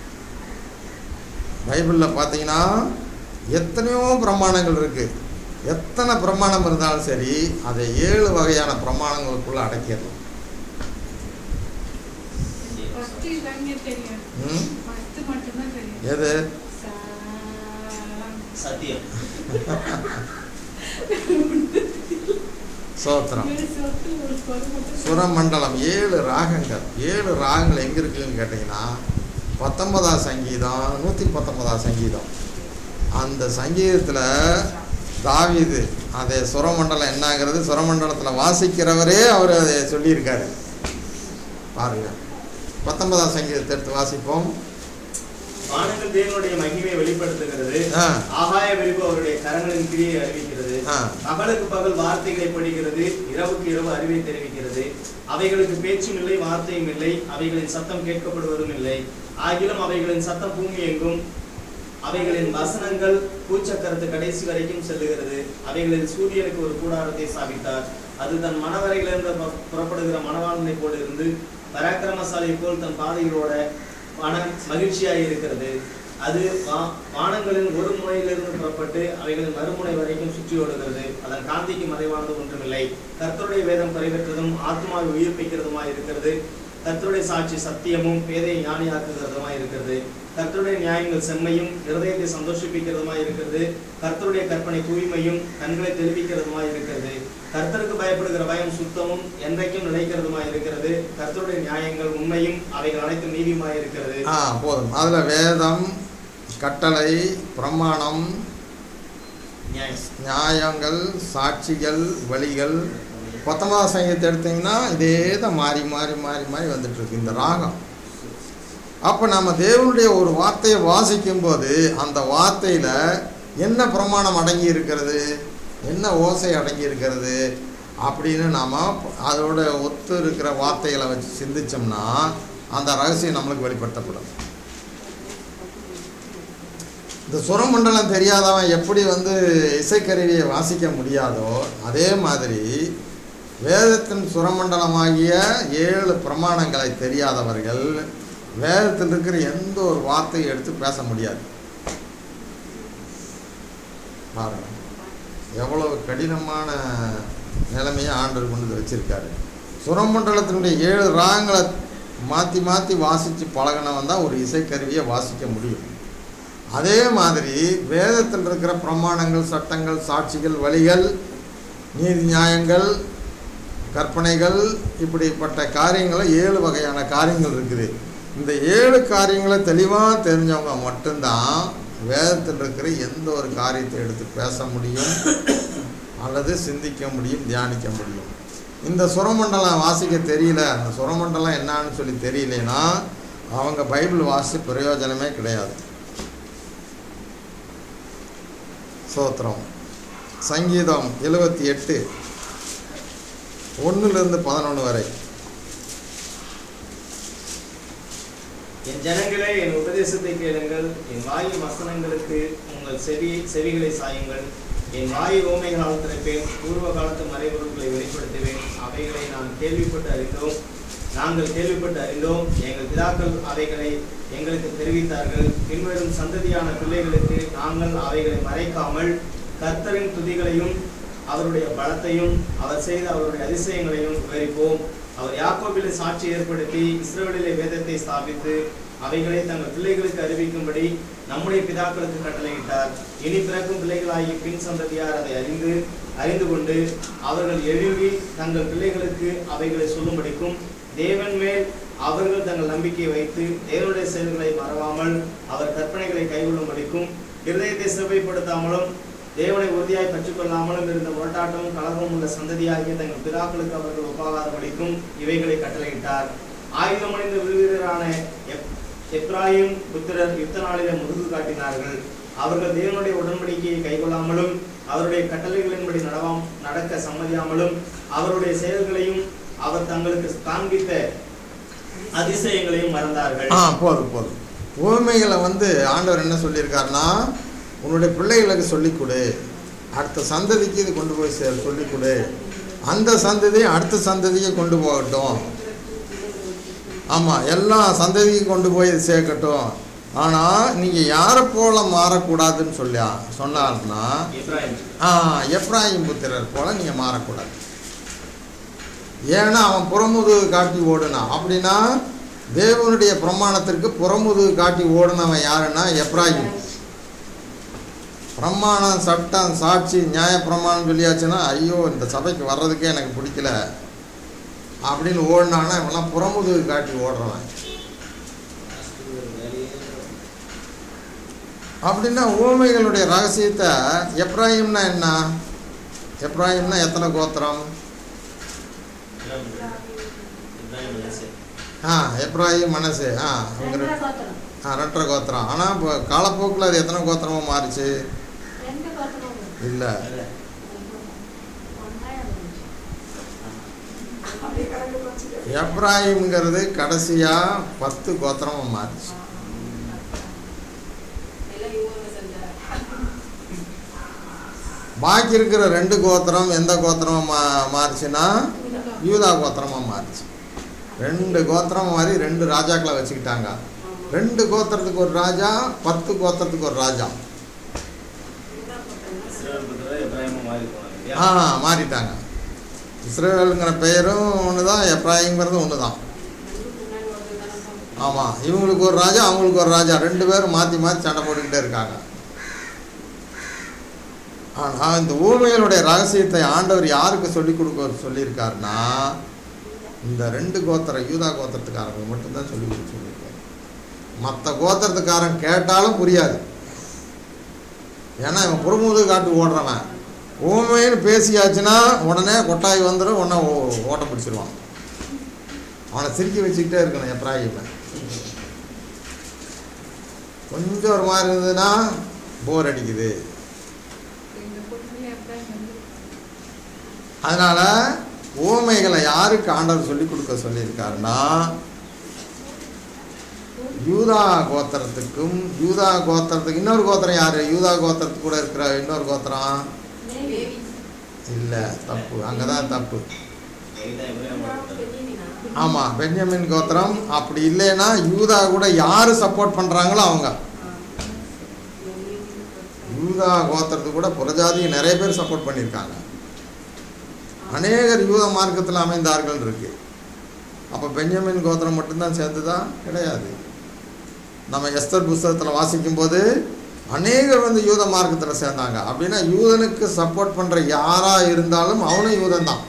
பைபிளில் பார்த்தீங்கன்னா எத்தனையோ பிரமாணங்கள் இருக்குது எத்தனை பிரமாணம் இருந்தாலும் சரி அதை ஏழு வகையான பிரமாணங்களுக்குள்ளே அடக்கிடலாம் ஃபர்ஸ்ட் இதாங்க தெரியும் ம்? ஃபர்ஸ்ட் மட்டும்தான் தெரியும் எது சா- சத்தியம் சோத்திரம் ஒரு சொட்டு ஒரு சொல் மட்டும் சுரமண்டலம் ஏழு ராகங்கள் ஏழு ராகங்கள் எங்கே இருக்குதுன்னு கேட்டிங்கன்னா பத்தொன்பதாம் சங்கீதம் நூற்றி பத்தொன்பதாம் சங்கீதம் அந்த சங்கீதத்தில் தாவீது அதை சுரமண்டலம் என்னங்கிறது சுரமண்டலத்தில் வாசிக்கிறவரே அவர் அதை சொல்லியிருக்காரு பாருங்க பத்தொன்பதாம் சங்கீதத்தை எடுத்து வாசிப்போம் வானங்கள் தேவனுடைய மகிமையை வெளிப்படுத்துகிறது ஆ ஆகாய விரிவு அவருடைய கரங்களின் கிரியை அறிவிக்கிறது ஆ பகலுக்கு பகல் வார்த்தைகளை படிக்கிறது இரவுக்கு இரவு அறிவை தெரிவிக்கிறது அவைகளுக்கு பேச்சும் இல்லை வார்த்தையும் இல்லை அவைகளின் சத்தம் கேட்கப்படுவதும் இல்லை ஆகிலும் அவைகளின் சத்தம் பூமி எங்கும் அவைகளின் வசனங்கள் பூச்சக்கரத்து கடைசி வரைக்கும் செல்லுகிறது அவைகளில் சூரியனுக்கு ஒரு கூடாரத்தை ஸ்தாபித்தார் அது தன் மனவரையிலிருந்து பு- புறப்படுகிற மனவாளனை போல் இருந்து பராக்கிரமசாலி போல் தன் பாதைகளோட மன மகிழ்ச்சியாய் இருக்கிறது அது வா- வானங்களின் ஒரு முனையிலிருந்து புறப்பட்டு அவைகளின் மறுமுனை வரைக்கும் சுற்றி ஓடுகிறது அதன் காந்திக்கு மறைவானது ஒன்றுமில்லை கர்த்தருடைய வேதம் குறைவற்றதும் ஆத்மாவை உயிர்ப்பிக்கிறதுமாய் இருக்கிறது கர்த்தருடைய சாட்சி சத்தியமும் பேதையை ஞானியாக்குகிறதுமாய் இருக்கிறது கர்த்தருடைய நியாயங்கள் செம்மையும் இருதயத்தை சந்தோஷிப்பிக்கிறதுமாய் இருக்கிறது கர்த்தருடைய கற்பனை தூய்மையும் கண்களை தெளிவிக்கிறதுமாய் இருக்கிறது கர்த்தருக்கு பயப்படுகிற பயம் சுத்தமும் என்றைக்கும் நிலைக்கிறதுமாய் இருக்கிறது கர்த்தருடைய நியாயங்கள் உண்மையும் அவைகள் அனைத்தும் நீதியுமாய் இருக்கிறது ஆ போதும் அதில் வேதம் கட்டளை பிரமாணம் நியாயம் நியாயங்கள் சாட்சிகள் வழிகள் பத்தொன்பதாம் சங்கீதத்தை எடுத்தீங்கன்னா இதே தான் மாறி மாறி மாறி மாறி வந்துட்டுருக்கு இந்த ராகம் அப்போ நம்ம தேவனுடைய ஒரு வார்த்தையை வாசிக்கும்போது அந்த வார்த்தையில் என்ன பிரமாணம் அடங்கி இருக்கிறது என்ன ஓசை அடங்கி இருக்கிறது அப்படின்னு நாம் அதோட ஒத்து இருக்கிற வார்த்தைகளை வச்சு சிந்திச்சோம்னா அந்த ரகசியம் நம்மளுக்கு வெளிப்படுத்தப்படும் இந்த சுரமண்டலம் தெரியாதவன் எப்படி வந்து இசைக்கருவியை வாசிக்க முடியாதோ அதே மாதிரி வேதத்தின் சுரமண்டலமாகிய ஏழு பிரமாணங்களை தெரியாதவர்கள் வேதத்தில் இருக்கிற எந்த ஒரு வார்த்தையை எடுத்து பேச முடியாது பாருங்க எவ்வளவு கடினமான நிலைமையை ஆண்டவர் கொண்டு வந்து வச்சிருக்காரு சுரமண்டலத்தினுடைய ஏழு ராகங்களை மாற்றி மாற்றி வாசித்து பழகினவன் தான் ஒரு இசைக்கருவியை வாசிக்க முடியும் அதே மாதிரி வேதத்தில் இருக்கிற பிரமாணங்கள் சட்டங்கள் சாட்சிகள் வழிகள் நீதி நியாயங்கள் கற்பனைகள் இப்படிப்பட்ட காரியங்களை ஏழு வகையான காரியங்கள் இருக்குது இந்த ஏழு காரியங்களை தெளிவாக தெரிஞ்சவங்க மட்டும்தான் வேதத்தில் இருக்கிற எந்த ஒரு காரியத்தை எடுத்து பேச முடியும் அல்லது சிந்திக்க முடியும் தியானிக்க முடியும் இந்த சுரமண்டலம் வாசிக்க தெரியல அந்த சுரமண்டலம் என்னான்னு சொல்லி தெரியலனா அவங்க பைபிள் வாசி பிரயோஜனமே கிடையாது சோத்திரம் சங்கீதம் எழுபத்தி எட்டு ஒன்றுலேருந்து பதினொன்று வரை என் ஜனங்களே என் உபதேசத்தை கேளுங்கள் என் வாயின் வசனங்களுக்கு உங்கள் செவி செவிகளை சாயுங்கள் என் வாய் ஓமைகளால் திறப்பேன் பூர்வ காலத்து மறைபொருட்களை வெளிப்படுத்துவேன் அவைகளை நான் கேள்விப்பட்டு அறிந்தோம் நாங்கள் கேள்விப்பட்டு அறிந்தோம் எங்கள் பிதாக்கள் அவைகளை எங்களுக்கு தெரிவித்தார்கள் பின்வரும் சந்ததியான பிள்ளைகளுக்கு நாங்கள் அவைகளை மறைக்காமல் கர்த்தரின் துதிகளையும் அவருடைய பலத்தையும் அவர் செய்த அவருடைய அதிசயங்களையும் விவரிப்போம் அவர் யாக்கோபிலே சாட்சி ஏற்படுத்தி இஸ்ரவேலிலே வேதத்தை ஸ்தாபித்து அவைகளை தங்கள் பிள்ளைகளுக்கு அறிவிக்கும்படி நம்முடைய பிதாக்களுக்கு கட்டளையிட்டார் இனி பிறக்கும் பிள்ளைகளாகிய பின் சந்ததியார் அதை அறிந்து அறிந்து கொண்டு அவர்கள் எழும்பி தங்கள் பிள்ளைகளுக்கு அவைகளை சொல்லும்படிக்கும் தேவன் மேல் அவர்கள் தங்கள் நம்பிக்கையை வைத்து தேவனுடைய செயல்களை மறவாமல் அவர் கற்பனைகளை கைகொள்ளும்படிக்கும் இருதயத்தை சிறுமைப்படுத்தாமலும் தேவனை உறுதியாய் பற்றிக்கொள்ளாமலும் இருந்த முரட்டாட்டமும் கலகமும் உள்ள சந்ததியாகிய தங்கள் பிதாக்களுக்கு அவர்கள் ஒப்பாகாதபடிக்கும் இவைகளை கட்டளையிட்டார் ஆயுதமடைந்த விருதுகரான எப்ராயிம் புத்திரர் யுத்த நாளிலே முதுகு காட்டினார்கள் அவர்கள் தேவனுடைய உடன்படிக்கையை கைக்கொள்ளாமலும் அவருடைய கட்டளைகளின்படி நடவாம் நடக்க சம்மதியாமலும் அவருடைய செயல்களையும் அவர் தங்களுக்கு காண்பித்த அதிசயங்களையும் மறந்தார்கள் ஆ போதும் போதும் உவமைகளை வந்து ஆண்டவர் என்ன சொல்லியிருக்காருன்னா உன்னுடைய பிள்ளைகளுக்கு சொல்லிக் கொடு அடுத்த சந்ததிக்கு இது கொண்டு போய் சே சொல்லிக் கொடு அந்த சந்ததி அடுத்த சந்ததியை கொண்டு போகட்டும் ஆமாம் எல்லா சந்ததிக்கும் கொண்டு போய் இது சேர்க்கட்டும் ஆனால் நீங்கள் யாரை போல மாறக்கூடாதுன்னு சொல்லியா சொன்னார்னா எப்ராயிம் ஆ எப்ராஹிம் புத்திரர் போல நீங்கள் மாறக்கூடாது ஏன்னா அவன் புறமுதுகு காட்டி ஓடுனான் அப்படின்னா தேவனுடைய பிரமாணத்திற்கு புறமுதுகு காட்டி ஓடுனவன் யாருன்னா எப்ராஹிம் பிரமாணம் சட்டம் சாட்சி நியாய பிரமாணம் சொல்லியாச்சுன்னா ஐயோ இந்த சபைக்கு வர்றதுக்கே எனக்கு பிடிக்கல அப்படின்னு ஓடினான்னா இவன்லாம் புறமுதுகு காட்டி ஓடுறவன் அப்படின்னா ஊமைகளுடைய ரகசியத்தை எப்ராஹிம்னா என்ன எப்ராஹிம்னா எத்தனை கோத்திரம் இப்ராஹிம் மனசே. ஆ எப்ராஹிம் மனசு ஆ அவங்க ரெண்டரை ரெண்டு- கோத்திரம் ஆ ரெண்டரை கோத்திரம் ஆனால் இப்போ காலப்போக்கில் அது எத்தனை கோத்திரமாக மாறிச்சு ரெண்டு கோத்திரம் இல்லை இல்ல. ஒன்றாயிரம் இருந்துச்சு. அப்படியே கலந்து போச்சு எப்ராஹிம்ங்கிறது கடைசியாக பத்து கோத்திரமாக மாறிச்சு எல்லாம் இவங்க செஞ்சார் பாக்கி இருக்கிற ரெண்டு கோத்திரம் எந்த கோத்திரமாக மா மாறிச்சுன்னா யூதா கோத்திரமாக மாறிச்சு ரெண்டு கோத்திரம் மாதிரி ரெண்டு ராஜாக்களை வச்சுக்கிட்டாங்க ரெண்டு கோத்திரத்துக்கு ஒரு ராஜா பத்து கோத்திரத்துக்கு ஒரு ராஜா இஸ்ரவேல் புத்திரர் எப்ராஹிமா மாறி போனாங்க இல்லையா? ஆ மாறிட்டாங்க இஸ்ரேலுங்கிற பெயரும் ஒன்று தான் எப்ராஹிங்கிறது ஒன்று தான் ஆமாம் இவங்களுக்கு ஒரு ராஜா அவங்களுக்கு ஒரு ராஜா ரெண்டு பேரும் மாற்றி மாற்றி சண்டை போட்டுக்கிட்டே இருக்காங்க ஆனால் இந்த ஊமைகளுடைய ரகசியத்தை ஆண்டவர் யாருக்கு சொல்லிக் கொடுக்க சொல்லியிருக்காருன்னா இந்த ரெண்டு கோத்திரம் யூதா கோத்திரத்துக்காரங்க மட்டும்தான் சொல்லிக் கொடுக்க சொல்லியிருக்காரு மற்ற கோத்திரத்துக்காரன் கேட்டாலும் புரியாது ஏன்னா இவன் புறமுது காட்டு ஓடுறவன் ஊமைன்னு பேசியாச்சுன்னா உடனே கொட்டாய் வந்துடும் உடனே ஓ- ஓட்ட பிடிச்சிருவான் அவனை சிரிக்க வச்சுக்கிட்டே இருக்கணும் எப்ராஹிமை கொஞ்சம் ஒரு மாதிரி இருந்ததுன்னா போர் அடிக்குது அதனால் ஓமைகளை யாருக்கு ஆண்டவர் சொல்லிக் கொடுக்க சொல்லியிருக்காருன்னா யூதா கோத்திரத்துக்கும் யூதா கோத்திரத்துக்கு இன்னொரு கோத்திரம் யார் யூதா கோத்திரத்துக்கு கூட இருக்கிற இன்னொரு கோத்திரம் தேவி இல்லை தப்பு அங்கே தான் தப்பு இதுதான் எப்ராஹிம் புத்திரர். பெரியமினா ஆமாம் பென்யமின் கோத்திரம் அப்படி இல்லைன்னா யூதா கூட யார் சப்போர்ட் பண்ணுறாங்களோ அவங்க யூதா கோத்திரத்துக்கு கூட புறஜாதி நிறைய பேர் சப்போர்ட் பண்ணியிருக்காங்க அநேகர் யூத மார்க்கத்தில் அமைந்தார்கள் இருக்கு அப்போ பென்யமின் கோத்திரம் மட்டும்தான் சேர்ந்துதா கிடையாது நம்ம எஸ்தர் புஸ்தகத்தில் வாசிக்கும்போது அநேகர் வந்து யூத மார்க்கத்தில் சேர்ந்தாங்க அப்படின்னா யூதனுக்கு சப்போர்ட் பண்ணுற யாராக இருந்தாலும் அவனும் யூதன் தான்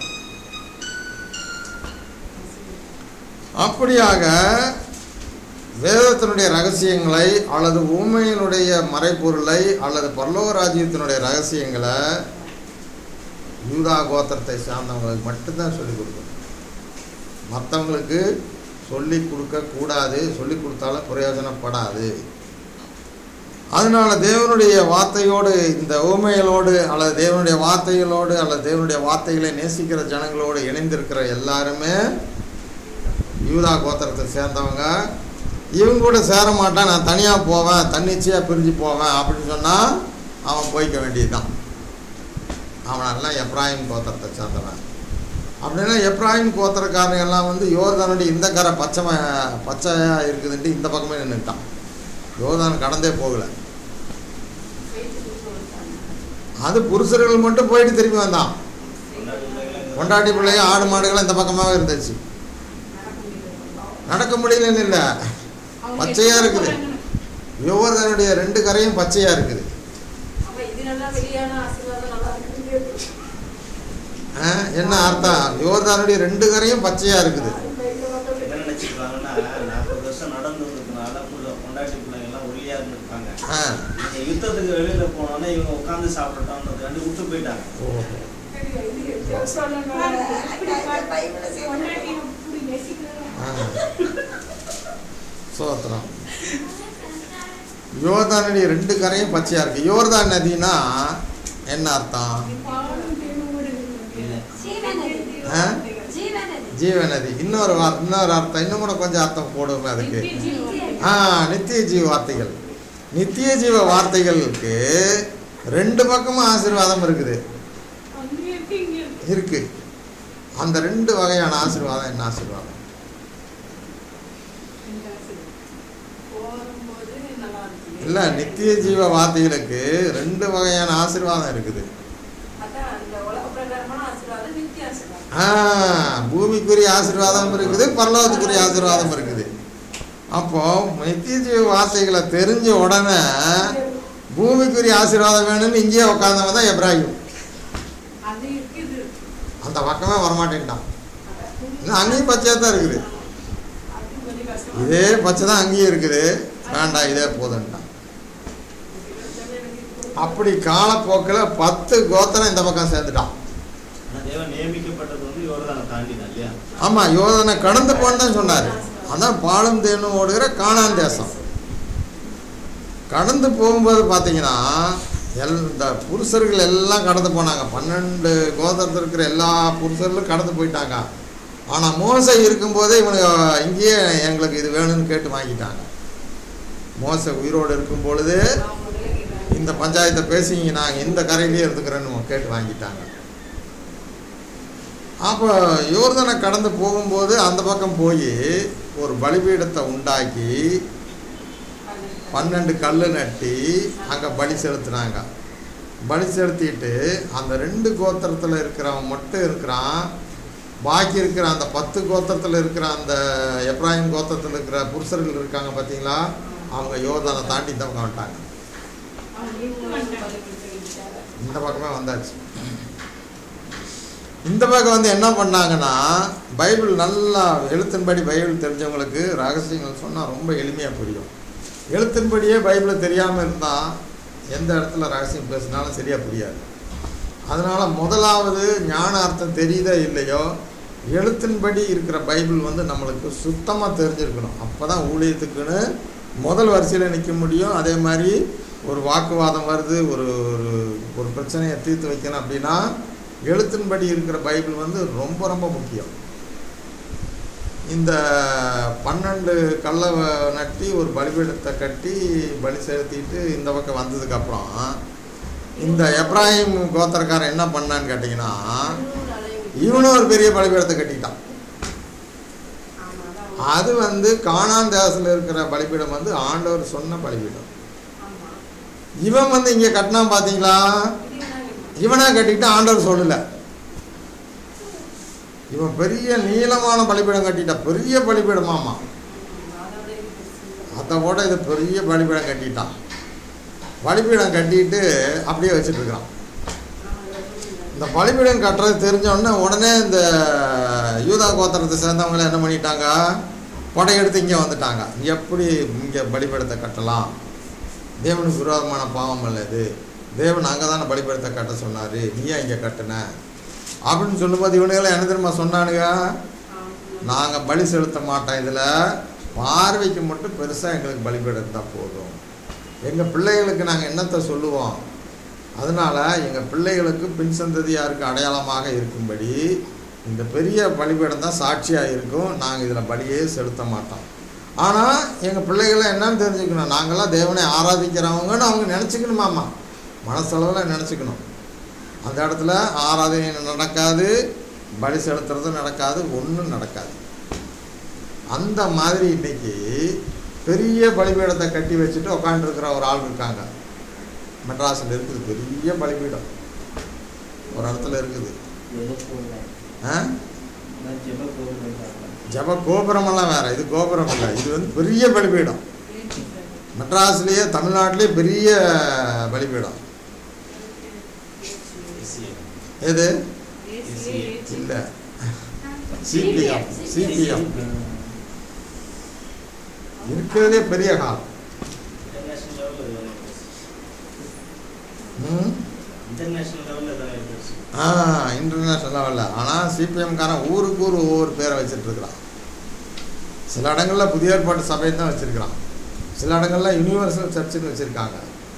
அப்படியாக வேதத்தினுடைய ரகசியங்களை அல்லது ஊமையினுடைய மறைப்பொருளை அல்லது பரலோக ராஜ்யத்தினுடைய ரகசியங்களை யூதா கோத்திரத்தை சார்ந்தவங்களுக்கு மட்டும்தான் சொல்லிக் கொடுக்கணும் மற்றவங்களுக்கு சொல்லி கொடுக்க கூடாது சொல்லி கொடுத்தாலும் பிரயோஜனப்படாது அதனால தேவனுடைய வார்த்தையோடு இந்த ஊமைகளோடு அல்லது தேவனுடைய வார்த்தைகளோடு அல்லது தேவனுடைய வார்த்தைகளை நேசிக்கிற ஜனங்களோடு இணைந்திருக்கிற எல்லாருமே யூதா கோத்திரத்தை சேர்ந்தவங்க இவங்க கூட சேர மாட்டான் நான் தனியாக போவேன் தன்னிச்சையாக பிரிஞ்சு போவேன் அப்படின்னு சொன்னால் அவன் போய்க்க வேண்டியதுதான் அவனெல்லாம் எப்ராஹிம் கோத்திரத்தை சேர்ந்தவன் அப்படின்னா எப்ராஹிம் கோத்திரக்காரங்க எல்லாம் வந்து யோர்தானுடைய இந்த கரை பச்சை பச்சையாக இருக்குதுன்ட்டு இந்த பக்கமே நின்றுட்டான் யோர்தான் கடந்தே போகலை அது புருஷர்கள் மட்டும் போயிட்டு திரும்பி வந்தான் கொண்டாட்டி பிள்ளைங்க ஆடு மாடுகள் இந்த பக்கமாகவே இருந்துச்சு நடக்க முடியலன்னு இல்லை அவங்க பச்சையா எப்படி இருக்குது போறாங்கன்னு. யோவர்தனுடைய ரெண்டு கரையும் பச்சையா இருக்குது அப்ப இது நல்லா வெளியான ஆசீர்வாதம் நல்லா இருக்குது ஆ, என்ன அர்த்தம் யோர்தானுடைய ரெண்டு கரையும் பச்சையா இருக்குது என்ன நினைச்சுக்கிறாங்கன்னா நாற்பது வருஷம் நடந்து வந்ததுனால புள்ள பொண்டாட்டி பிள்ளைங்க எல்லாம் ஒல்லியா இருந்திருப்பாங்க ஆ நீங்க யுத்தத்துக்கு வெளியில போனோன்னே இவங்க உட்காந்து சாப்பிடட்டோம்ன்றது ரெண்டு விட்டு போயிட்டாங்க ஓஹோ ஆ. சோத்திரம் யோர்தானுடைய ரெண்டு கரையும் பச்சையா இருக்கு யோர்தான் நதினா என்ன அர்த்தம் இல்ல ஜீவநதி ஆ? ஜீவநதி ஜீவ நதி இன்னொரு வார் இன்னொரு அர்த்தம் இன்னும் கூட கொஞ்சம் அர்த்தம் போடுவோமே அதுக்கு ஆ நித்திய ஜீவ வார்த்தைகள் நித்திய ஜீவ வார்த்தைகளுக்கு ரெண்டு பக்கமும் ஆசீர்வாதம் இருக்குது இருக்கு அந்த ரெண்டு வகையான ஆசீர்வாதம் என்ன ஆசீர்வாதம் போகும்போது நல்லா இருக்குது இல்ல நித்திய ஜீவ வார்த்தைகளுக்கு ரெண்டு வகையான ஆசீர்வாதம் இருக்குது அதான் அந்த உலக பிரகாரமான ஆசீர்வாதம் நித்திய ஆசீர்வாதம் ஆ பூமிக்குரிய ஆசீர்வாதம் இருக்குது பரலோகத்துக்குரிய ஆசீர்வாதம் இருக்குது அப்போ நித்திய ஜீவ வார்த்தைகளை தெரிஞ்ச உடனே பூமிக்குரிய ஆசீர்வாதம் வேணும்னு இங்கேயே உட்கார்ந்தவன் தான் எப்ராஹிம் அது இருக்குது அந்த பக்கமே வரமாட்டேன்ட்டான் இன்னும் அங்கேயும் பச்சையாக தான் இருக்குது அது கொஞ்சம் கஷ்டம் இதே பச்சை தான் அங்கேயும் இருக்குது வேண்டாம் இதே போதுன்ட்டான் அப்படி காலப்போக்கில் பத்து கோத்திரம் இந்த பக்கம் சேர்ந்துட்டான் ஆனா தேவன் நியமிக்கப்பட்டது வந்து யோர்தானை தாண்டி தான் இல்லையா ஆமாம் யோதனை கடந்து போன்னு தான் சொன்னார் அதான் பாலும் தேனும் ஓடுகிற காணான் தேசம் கடந்து போகும்போது பார்த்தீங்கன்னா எல் இந்த புருஷர்கள் எல்லாம் கடந்து போனாங்க பன்னெண்டு கோத்திரத்தில் இருக்கிற எல்லா புருஷர்களும் கடந்து போயிட்டாங்க ஆனால் மோசை இருக்கும்போதே இவனுக்கு இங்கேயே எங்களுக்கு இது வேணும்னு கேட்டு வாங்கிட்டாங்க மோசை உயிரோடு இருக்கும் பொழுது நான் முதல்ல கேட்டேன் இந்த பஞ்சாயத்தை பேசிங்க நாங்கள் இந்த கரையிலேயே இருந்துக்கிறேன்னு கேட்டு வாங்கிட்டாங்க அப்போ யோர்தனை கடந்து போகும்போது அந்த பக்கம் போய் ஒரு பலிபீடத்தை உண்டாக்கி பன்னெண்டு கல் நட்டி அங்கே பலி செலுத்துனாங்க பலி செலுத்திட்டு அந்த ரெண்டு கோத்திரத்தில் இருக்கிறவன் மட்டும் இருக்கிறான் பாக்கி இருக்கிற அந்த பத்து கோத்திரத்தில் இருக்கிற அந்த எப்ராஹிம் கோத்திரத்தில் இருக்கிற புருஷர்கள் இருக்காங்க பார்த்தீங்களா அவங்க யோர்தானை தாண்டி இந்த பக்கம் வந்துட்டாங்க இந்த பக்கமே வந்தாச்சு இந்த பக்கம் வந்து என்ன பண்ணாங்கன்னா பைபிள் நல்லா எழுத்தின்படி பைபிள் தெரிஞ்சவங்களுக்கு ரகசியங்கள் சொன்னால் ரொம்ப எளிமையாக புரியும் எழுத்தின்படியே பைபிளை தெரியாமல் இருந்தால் எந்த இடத்துல ரகசியம் பேசினாலும் சரியாக புரியாது அதனால் முதலாவது ஞான அர்த்தம் தெரியுதோ இல்லையோ எழுத்தின்படி இருக்கிற பைபிள் வந்து நம்மளுக்கு சுத்தமாக தெரிஞ்சிருக்கணும் அப்போ தான் ஊழியத்துக்குன்னு முதல் வரிசையில் நிற்க முடியும் அதே மாதிரி ஒரு வாக்குவாதம் வருது ஒரு ஒரு ஒரு பிரச்சனையை தீர்த்து வைக்கணும் அப்படின்னா எழுத்தின்படி இருக்கிற பைபிள் வந்து ரொம்ப ரொம்ப முக்கியம் இந்த பன்னெண்டு கல்லை வ- நட்டி ஒரு பலிபீடத்தை கட்டி பலி செலுத்திட்டு இந்த பக்கம் வந்ததுக்கப்புறம் இந்த எப்ராஹிம் கோத்திரக்காரன் என்ன பண்ணான்னு கேட்டிங்கன்னா இவனும் ஒரு பெரிய பலிபீடத்தை கட்டிட்டான் ஆமா அதான் அது வந்து காணான் தேசத்தில் இருக்கிற பலிபீடம் வந்து ஆண்டவர் சொன்ன பலிபீடம் ஆமா இவன் வந்து இங்கே கட்டினான் பார்த்தீங்களா இது வேணாங்க இவனா கட்டிட்டு ஆண்டவர் சொல்லல இவன் பெரிய நீளமான பலிபீடம் கட்டிட்டான் பெரிய பலிபீடமாமா அதோட இது பெருசு. அதை விட இது பெரிய பலிபீடம் கட்டிட்டான் பலிபீடம் கட்டிட்டு அப்படியே வச்சுட்டு இருக்கிறான் இந்த பலிபீடம் கட்டுறது தெரிஞ்ச உடனே உடனே இந்த யூதா கோத்திரத்தை சேர்ந்தவங்க என்ன பண்ணிட்டாங்க படையெடுத்து இங்கே வந்துட்டாங்க எப்படி இங்கே பலிபீடத்தை கட்டலாம் தேவனுக்கு விரோதமான பாவம் அல்ல இது தேவன் அங்கே தானே பலிபீடத்தை கட்ட சொன்னார் நீ ஏன் இங்கே கட்டுன அப்படின்னு சொல்லும்போது இவனுங்களாம் என்ன தெரியுமா சொன்னானுங்க நாங்கள் பலி செலுத்த மாட்டோம் இதில் பார்வைக்கு மட்டும் பெருசாக எங்களுக்கு பலிபீடம் இருந்தால் போதும் எங்கள் பிள்ளைகளுக்கு நாங்கள் என்னத்தை சொல்லுவோம் அதனால் எங்கள் பிள்ளைகளுக்கு பின் சந்ததியாருக்கு அடையாளமாக இருக்கும்படி இந்த பெரிய பலிபீடம் தான் சாட்சியாக இருக்கும் நாங்கள் இதில் பலியே செலுத்த மாட்டோம் ஆனால் எங்கள் பிள்ளைகளை என்னன்னு தெரிஞ்சுக்கணும் நாங்களாம் தேவனை ஆராதிக்கிறவங்கன்னு அவங்க நினச்சிக்கணுமாம்மா மனசளவில் நினச்சிக்கணும் அந்த இடத்துல ஆராதனை நடக்காது பலி செலுத்துறதும் நடக்காது ஒன்றும் நடக்காது அந்த மாதிரி இன்னைக்கு பெரிய பலிபீடத்தை கட்டி வச்சுட்டு உட்காந்துருக்கிற ஒரு ஆள் இருக்காங்க மெட்ராஸில் இருக்குது பெரிய பலிபீடம் ஒரு இடத்துல இருக்குது ஜெப கோவில் ஆ நான் ஜெப கோவில் ஜப கோபுரமெல்லாம் வேற இது கோபுரம் இல்லை இது வந்து பெரிய பலிபீடம் மெட்ராஸ்லேயே தமிழ்நாட்டிலே பெரிய பலிபீடம் எது இல்லை சிபிஎம் சிபிஎம் இருக்கிறதே பெரிய ஹால் இன்டர்நேஷனல் லெவலில் தானே பெருசு. ம் இன்டர்நேஷனல் லெவலில் தானே பெருசு. ஆ இன்டர்நேஷ்னல் லெவலில் ஆனால் சிபிஎம்காரன் ஊருக்கு ஊர் ஒவ்வொரு பேரை வச்சிட்ருக்கிறான் சில இடங்களில் புதிய ஏற்பாட்டு சபை தான் வச்சுருக்கிறான் சில இடங்களில் யுனிவர்சல் சர்ச்சுன்னு வச்சுருக்காங்க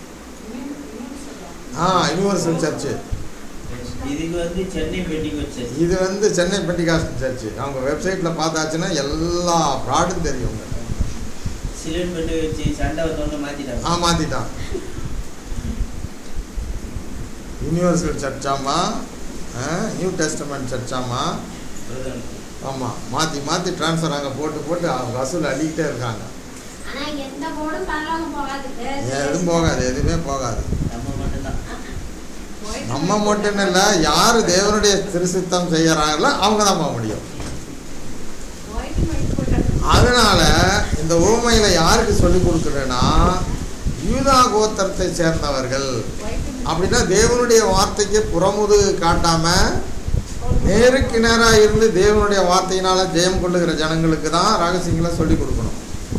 ஆ யுனிவர்சல் சர்ச்சு இதுக்கு வந்து சென்னை பெட்டிங் வச்சது இது வந்து சென்னை பெண்டிகாஸ்ட் சர்ச்சு அவங்க வெப்சைட்டில் பார்த்தாச்சுன்னா எல்லா ப்ராடும் தெரியும் உங்களுக்கு. சிலிண்ட் பெட்டி வச்சு சண்டை வந்தோன்னு மாத்திட்டாங்க ஆ மாற்றிட்டான் யூனிவர்சல் சர்ச்சாமா நியூ டெஸ்டமெண்ட் சர்ச்சாமா பிரதமர். ஆமாம் மாற்றி மாற்றி ட்ரான்ஸ்ஃபர் அங்கே போட்டு போட்டு அவங்க வசூல் அள்ளிக்கிட்டே இருக்காங்க ஆனா எந்த போர்டும் பரவாயில்ல போகாது எதுவும் போகாது எதுவுமே போகாது நம்ம மட்டும்தான் நம்ம மட்டும் இல்லை யார் தேவனுடைய திருசித்தம் செய்யறாங்களோ அவங்க தான் போக முடியும் அதனால இந்த ஊமையில யாருக்கு சொல்லி கொடுக்குறேன்னா யூதா கோத்திரத்தை சேர்ந்தவர்கள் அப்படின்னா தேவனுடைய வார்த்தைக்கு புறமுது காட்டாம நேருக்கு நேராக இருந்து தேவனுடைய வார்த்தையினால ஜெயம் கொள்ளுகிற ஜனங்களுக்கு தான் ரகசியங்களை சொல்லி கொடுக்கணும்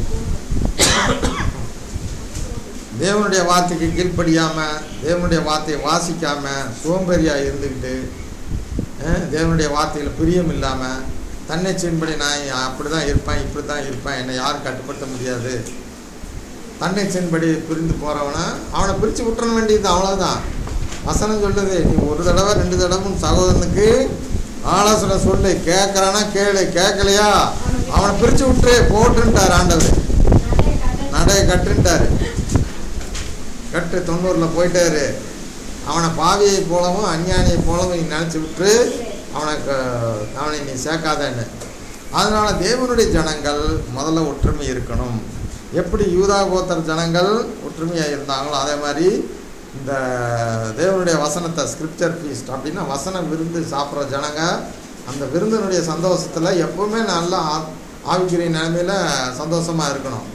தேவனுடைய வார்த்தைக்கு கீழ்ப்படியாம தேவனுடைய வார்த்தையை வாசிக்காம சோம்பேறியா இருந்துக்கிட்டு அஹ், தேவனுடைய வார்த்தையில் பிரியம் இல்லாம தன்னைச்சின்படி நான் அப்படி தான் இருப்பேன் இப்படி தான் இருப்பேன் என்னை யாரும் கட்டுப்படுத்த முடியாது தன்னைச்சின்படி பிரிந்து போறவனை அவனை பிரித்து விட்டுற வேண்டியது அவ்வளவுதான் வசனம் சொல்லுது நீ ஒரு தடவை ரெண்டு தடவை உன் சகோதரனுக்கு ஆலோசனை சொல்லு கேட்குறானா கேளு கேட்கலையா அவனை பிரித்து விட்டுரு போட்டுன்ட்டார் ஆண்டவர் நடைய கட்டுன்ட்டாரு கட்டு தொண்ணூறில் போயிட்டாரு அவனை பாவியை போலவும் அஞ்ஞானியை போலவும் நீ நினச்சி விட்டு அவனை க- அவனை நீ சேர்க்காதன்னு அதனால தேவனுடைய ஜனங்கள் முதல்ல ஒற்றுமை இருக்கணும் எப்படி யூதா கோத்திர ஜனங்கள் ஒற்றுமையாக இருந்தாங்களோ அதே மாதிரி இந்த தேவனுடைய வசனத்தை ஸ்கிரிப்சர் ஃபீஸ்ட் அப்படின்னா வசன விருந்து சாப்பிட்ற ஜனங்க அந்த விருந்தினுடைய சந்தோஷத்தில் எப்பவுமே நல்லா ஆ- ஆவிக்குரிய நிலைமையில் சந்தோஷமாக இருக்கணும்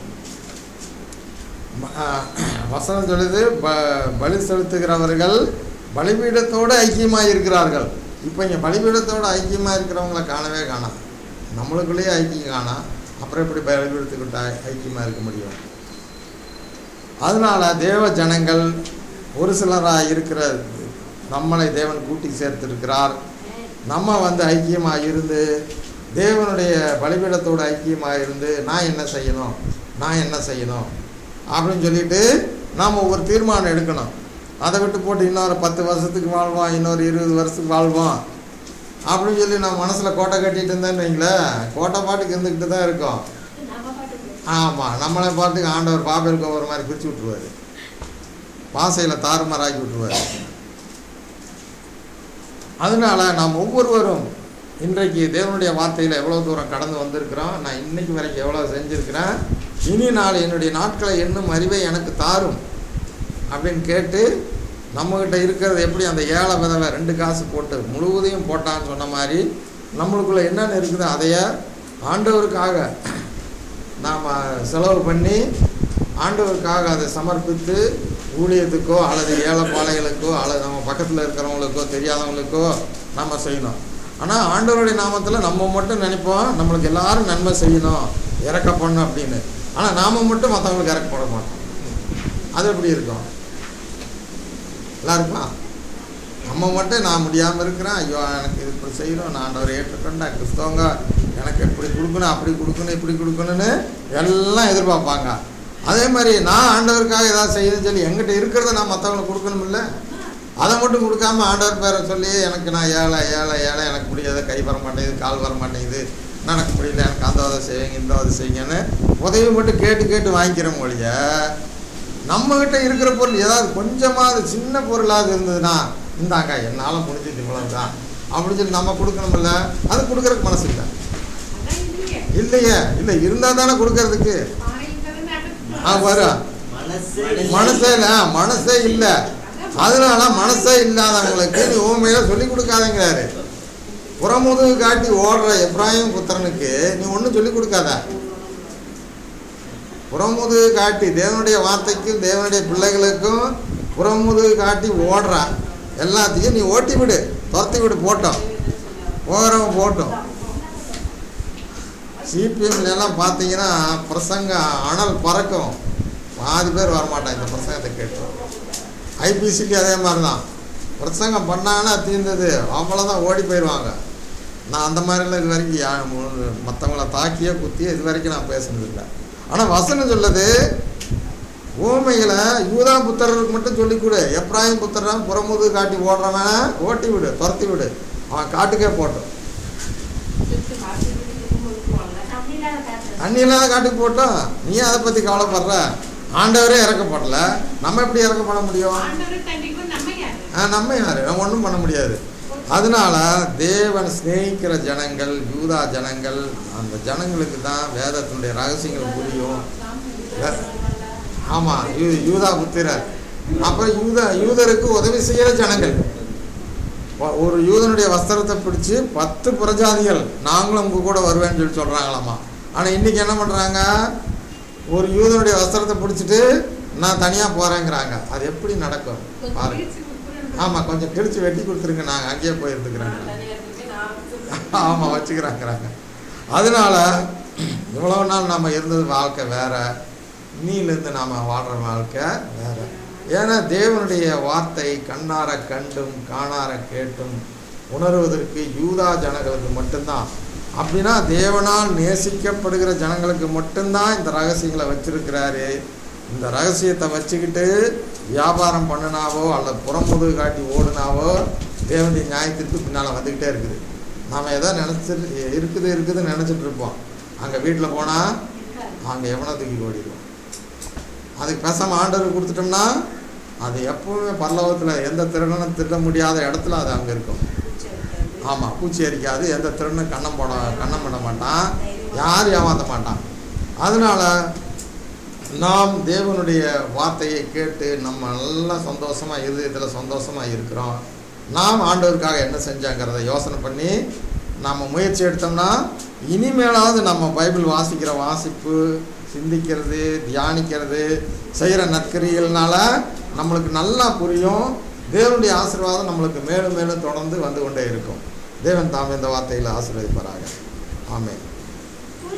ம- ஆஹ் வசனம் சொல்லுது ப பலி செலுத்துகிறவர்கள் பலிபீடத்தோடு ஐக்கியமாக இருக்கிறார்கள் இப்போ இங்கே பலிபீடத்தோடு ஐக்கியமாக இருக்கிறவங்கள காணவே காணாம் நம்மளுக்குள்ளேயே ஐக்கியம் காணாம் அப்புறம் எப்படி பலிபீடத்துக்கிட்ட ஐக்கியமாக இருக்க முடியும் அதனால தேவ ஜனங்கள் ஒரு சிலராக இருக்கிற நம்மளை தேவன் கூட்டி சேர்த்திருக்கிறார் நம்ம வந்து ஐக்கியமாக இருந்து தேவனுடைய பலிபீடத்தோடு ஐக்கியமாக இருந்து நான் என்ன செய்யணும் நான் என்ன செய்யணும் அப்படின்னு சொல்லிட்டு நாம் ஒரு தீர்மானம் எடுக்கணும் அதை விட்டு போட்டு இன்னொரு பத்து வருஷத்துக்கு வாழ்வோம் இன்னொரு இருபது வருஷத்துக்கு வாழ்வோம் அப்படின்னு சொல்லி நம்ம மனசில் கோட்டை கட்டிட்டு இருந்தேன்னு வைங்களேன் கோட்டை பாட்டுக்கு இருந்துக்கிட்டு தான் இருக்கோம் நம்ம பாட்டுக்கு ஆமாம் நம்மளை பாட்டுக்கு ஆண்டவர் பாபேல் கோவர் மாதிரி பிரித்து விட்ருவார் பாசையில் தாறுமாறாக்கி விட்ருவார் அதனால நாம் ஒவ்வொருவரும் இன்றைக்கு தேவனுடைய வார்த்தையில் எவ்வளோ தூரம் கடந்து வந்திருக்கிறோம் நான் இன்னைக்கு வரைக்கும் எவ்வளோ செஞ்சுருக்கிறேன் இனி நாள் என்னுடைய நாட்களை என்னும் அறிவை எனக்கு தாரும் அப்படின்னு கேட்டு நம்மக்கிட்ட இருக்கிறது எப்படி அந்த ஏழை விதவை ரெண்டு காசு போட்டு முழுவதையும் போட்டான்னு சொன்ன மாதிரி நம்மளுக்குள்ள என்னென்ன இருக்குதோ அதைய ஆண்டவருக்காக நாம் செலவு பண்ணி ஆண்டவருக்காக அதை சமர்ப்பித்து ஊழியத்துக்கோ அல்லது ஏழைப்பாளைகளுக்கோ அல்லது நம்ம பக்கத்தில் இருக்கிறவங்களுக்கோ தெரியாதவங்களுக்கோ நம்ம செய்யணும் ஆனால் ஆண்டவருடைய நாமத்தில் நம்ம மட்டும் நினைப்போம் நம்மளுக்கு எல்லாரும் நன்மை செய்யணும் இறக்கப்படணும் அப்படின்னு ஆனால் நாம் மட்டும் மற்றவங்களுக்கு இறக்கப்பட மாட்டோம் அது எப்படி இருக்கும் நல்லா இருக்குமா நம்ம மட்டும் நான் முடியாமல் இருக்கிறேன் ஐயோ எனக்கு இது இப்படி செய்யணும் நான் ஆண்டவரை ஏற்றுக்கொண்டேன் கிறிஸ்தவங்க எனக்கு இப்படி கொடுக்கணும் அப்படி கொடுக்கணும் இப்படி கொடுக்கணும்னு எல்லாம் எதிர்பார்ப்பாங்க அதே மாதிரி நான் ஆண்டவருக்காக ஏதாவது செய்யணும்னு சொல்லி எங்கிட்ட இருக்கிறத நான் மற்றவங்களுக்கு கொடுக்கணுமில்ல அதை மட்டும் கொடுக்காம ஆண்டவர் பேரை சொல்லி எனக்கு நான் ஏழை ஏழை ஏழை எனக்கு முடியாத கை வர மாட்டேங்குது கால் வர மாட்டேங்குது நடக்க முடியல எனக்கு அந்த உதவி செய்யுங்க இந்த உதவி செய்யுங்கன்னு உதவி மட்டும் கேட்டு கேட்டு வாங்கிக்கிற மொழிய நம்மகிட்ட இருக்கிற பொருள் ஏதாவது கொஞ்சமாவது சின்ன பொருளாவது இருந்ததுன்னா இந்தாங்க என்னால் முடிஞ்சது இவ்வளவு தான் அப்படின்னு சொல்லி நம்ம கொடுக்கணுமில்ல அது கொடுக்கறதுக்கு மனசு இல்லை இல்லையே இல்லை இருந்தால் தானே கொடுக்கறதுக்கு ஆ வரும் மனசே மனசே இல்லை மனசே இல்லை அதனால மனசே இல்லாதவங்களுக்கு நீ ஊமையில சொல்லி கொடுக்காதேங்கிறாரு புறமுதுகு காட்டி ஓடுற எப்ராஹிம் புத்திரனுக்கு நீ ஒன்றும் சொல்லிக் கொடுக்காத புறமுதுகு காட்டி தேவனுடைய வார்த்தைக்கும் தேவனுடைய பிள்ளைகளுக்கும் புறமுதுகு காட்டி ஓடுற எல்லாத்தையும் நீ ஓட்டி விடு துரத்தி விடு போட்டோம் போகிறவன் போட்டோம் சிபிஎம்ல எல்லாம் பார்த்தீங்கன்னா பிரசங்கம் அனல் பறக்கும் பாதி பேர் வரமாட்டாங்க இந்த பிரசங்கத்தை கேட்டு ஐபிசிக்கு அதே மாதிரி தான் பிரசங்கம் பண்ணாங்கன்னா தீர்ந்தது அவ்வளோதான் ஓடி போயிடுவாங்க நான் அந்த மாதிரிலாம் இது வரைக்கும் யா மற்றவங்கள தாக்கியே குத்தியே இது வரைக்கும் நான் பேசுனதில்லை ஆனால் வசனம் சொல்லுது ஊமைகளை யூதா புத்திரருக்கு மட்டும் சொல்லிக் கொடு எப்ராஹிம் புத்திரன் புறமுது காட்டி ஓடுறவன ஓட்டி விடு துரத்தி விடு அவன் காட்டுக்கே போட்டோம் திருப்பி மாற்றி திரும்ப விட்டுருவாங்க அப்படி இல்லாத காத்து தண்ணி இல்லாத காட்டுக்கு போட்டோம் நீ அதை பற்றி கவலைப்படுற ஆண்டவரே இறக்கப்படல நம்ம எப்படி இறக்கப்பட முடியும் ஆண்டவர் கண்டிக்கும் நம்ம யாரு ஆ, நம்ம யாரு நம்ம ஒன்றும் பண்ண முடியாது அதனால தேவன் சிநேகிக்கிற ஜனங்கள் யூதா ஜனங்கள் அந்த ஜனங்களுக்கு தான் வேதத்தினுடைய ரகசியங்கள் புரியும் வே- ஆமா யூ யூதா புத்திரர் அப்புறம் யூதா யூதருக்கு உதவி செய்கிற ஜனங்கள் ஒ- ஒரு யூதனுடைய வஸ்திரத்தை பிடிச்சு பத்து புறஜாதிகள் நாங்களும் உங்க கூட வருவேன்னு சொல்லி சொல்றாங்களாமா ஆனா இன்னைக்கு என்ன பண்றாங்க ஒரு யூதனுடைய வஸ்திரத்தை பிடிச்சிட்டு நான் தனியா போறேங்கிறாங்க அது எப்படி நடக்கும் கொஞ்சம் பாருங்க பிரிச்சு கொடுக்குறேன். ஆமா கொஞ்சம் கிழிச்சு வெட்டி கொடுத்துருங்க நாங்க அங்கேயே போயிருந்துக்கிறோங்க நான் தனியா இருக்கேன், நான் ஆமா வச்சுக்கிறாங்கிறாங்க அதனால இவ்வளவு நாள் நம்ம இருந்தது வாழ்க்கை வேற இன்னிலிருந்து நாம வாழ்ற வாழ்க்கை வேற ஏன்னா தேவனுடைய வார்த்தை கண்ணார கண்டும் காணார கேட்டும் உணர்வதற்கு யூதா ஜனங்களுக்கு மட்டும்தான் அப்படின்னா தேவனால் நேசிக்கப்படுகிற ஜனங்களுக்கு மட்டும்தான் இந்த ரகசியங்களை வச்சிருக்கிறாரு இந்த ரகசியத்தை வச்சுக்கிட்டு வியாபாரம் பண்ணினாவோ அல்லது புறமுதுகு காட்டி ஓடுனாவோ தேவனுடைய நியாயத்திற்கு பின்னால் வந்துக்கிட்டே இருக்குது நாம் எதோ நினச்சிட்டு இருக்குது இருக்குதுன்னு நினச்சிட்டு இருப்போம் அங்கே வீட்டில் போனால் அங்கே எவனை தூக்கி ஓடிடுவோம் அதுக்கு பேசாமல் ஆண்டவர் கொடுத்துட்டோம்னா அது எப்பவுமே பரலோகத்தில் எந்த திருடனும் திருட முடியாத இடத்துல அது அங்கே இருக்கும் ஆமாம் பூச்சி அரிக்காது எந்த திருடனும் கண்ணம் போட கண்ணம் பண்ண மாட்டான் யாரும் ஏமாற்ற மாட்டான் அதனால் நாம் தேவனுடைய வார்த்தையை கேட்டு நம்ம நல்லா சந்தோஷமாக இருதயத்தில் சந்தோஷமாக இருக்கிறோம் நாம் ஆண்டவருக்காக என்ன செஞ்சாங்கிறத யோசனை பண்ணி நம்ம முயற்சி எடுத்தோம்னா இனிமேலாவது நம்ம பைபிள் வாசிக்கிற வாசிப்பு சிந்திக்கிறது தியானிக்கிறது செய்கிற நற்கரிகள்னால நம்மளுக்கு நல்லா புரியும் தேவனுடைய ஆசீர்வாதம் நம்மளுக்கு மேலும் மேலும் தொடர்ந்து வந்து கொண்டே இருக்கும் தேவன் தாம் இந்த வார்த்தையில் ஆசீர்வதிப்பாராக ஆமென்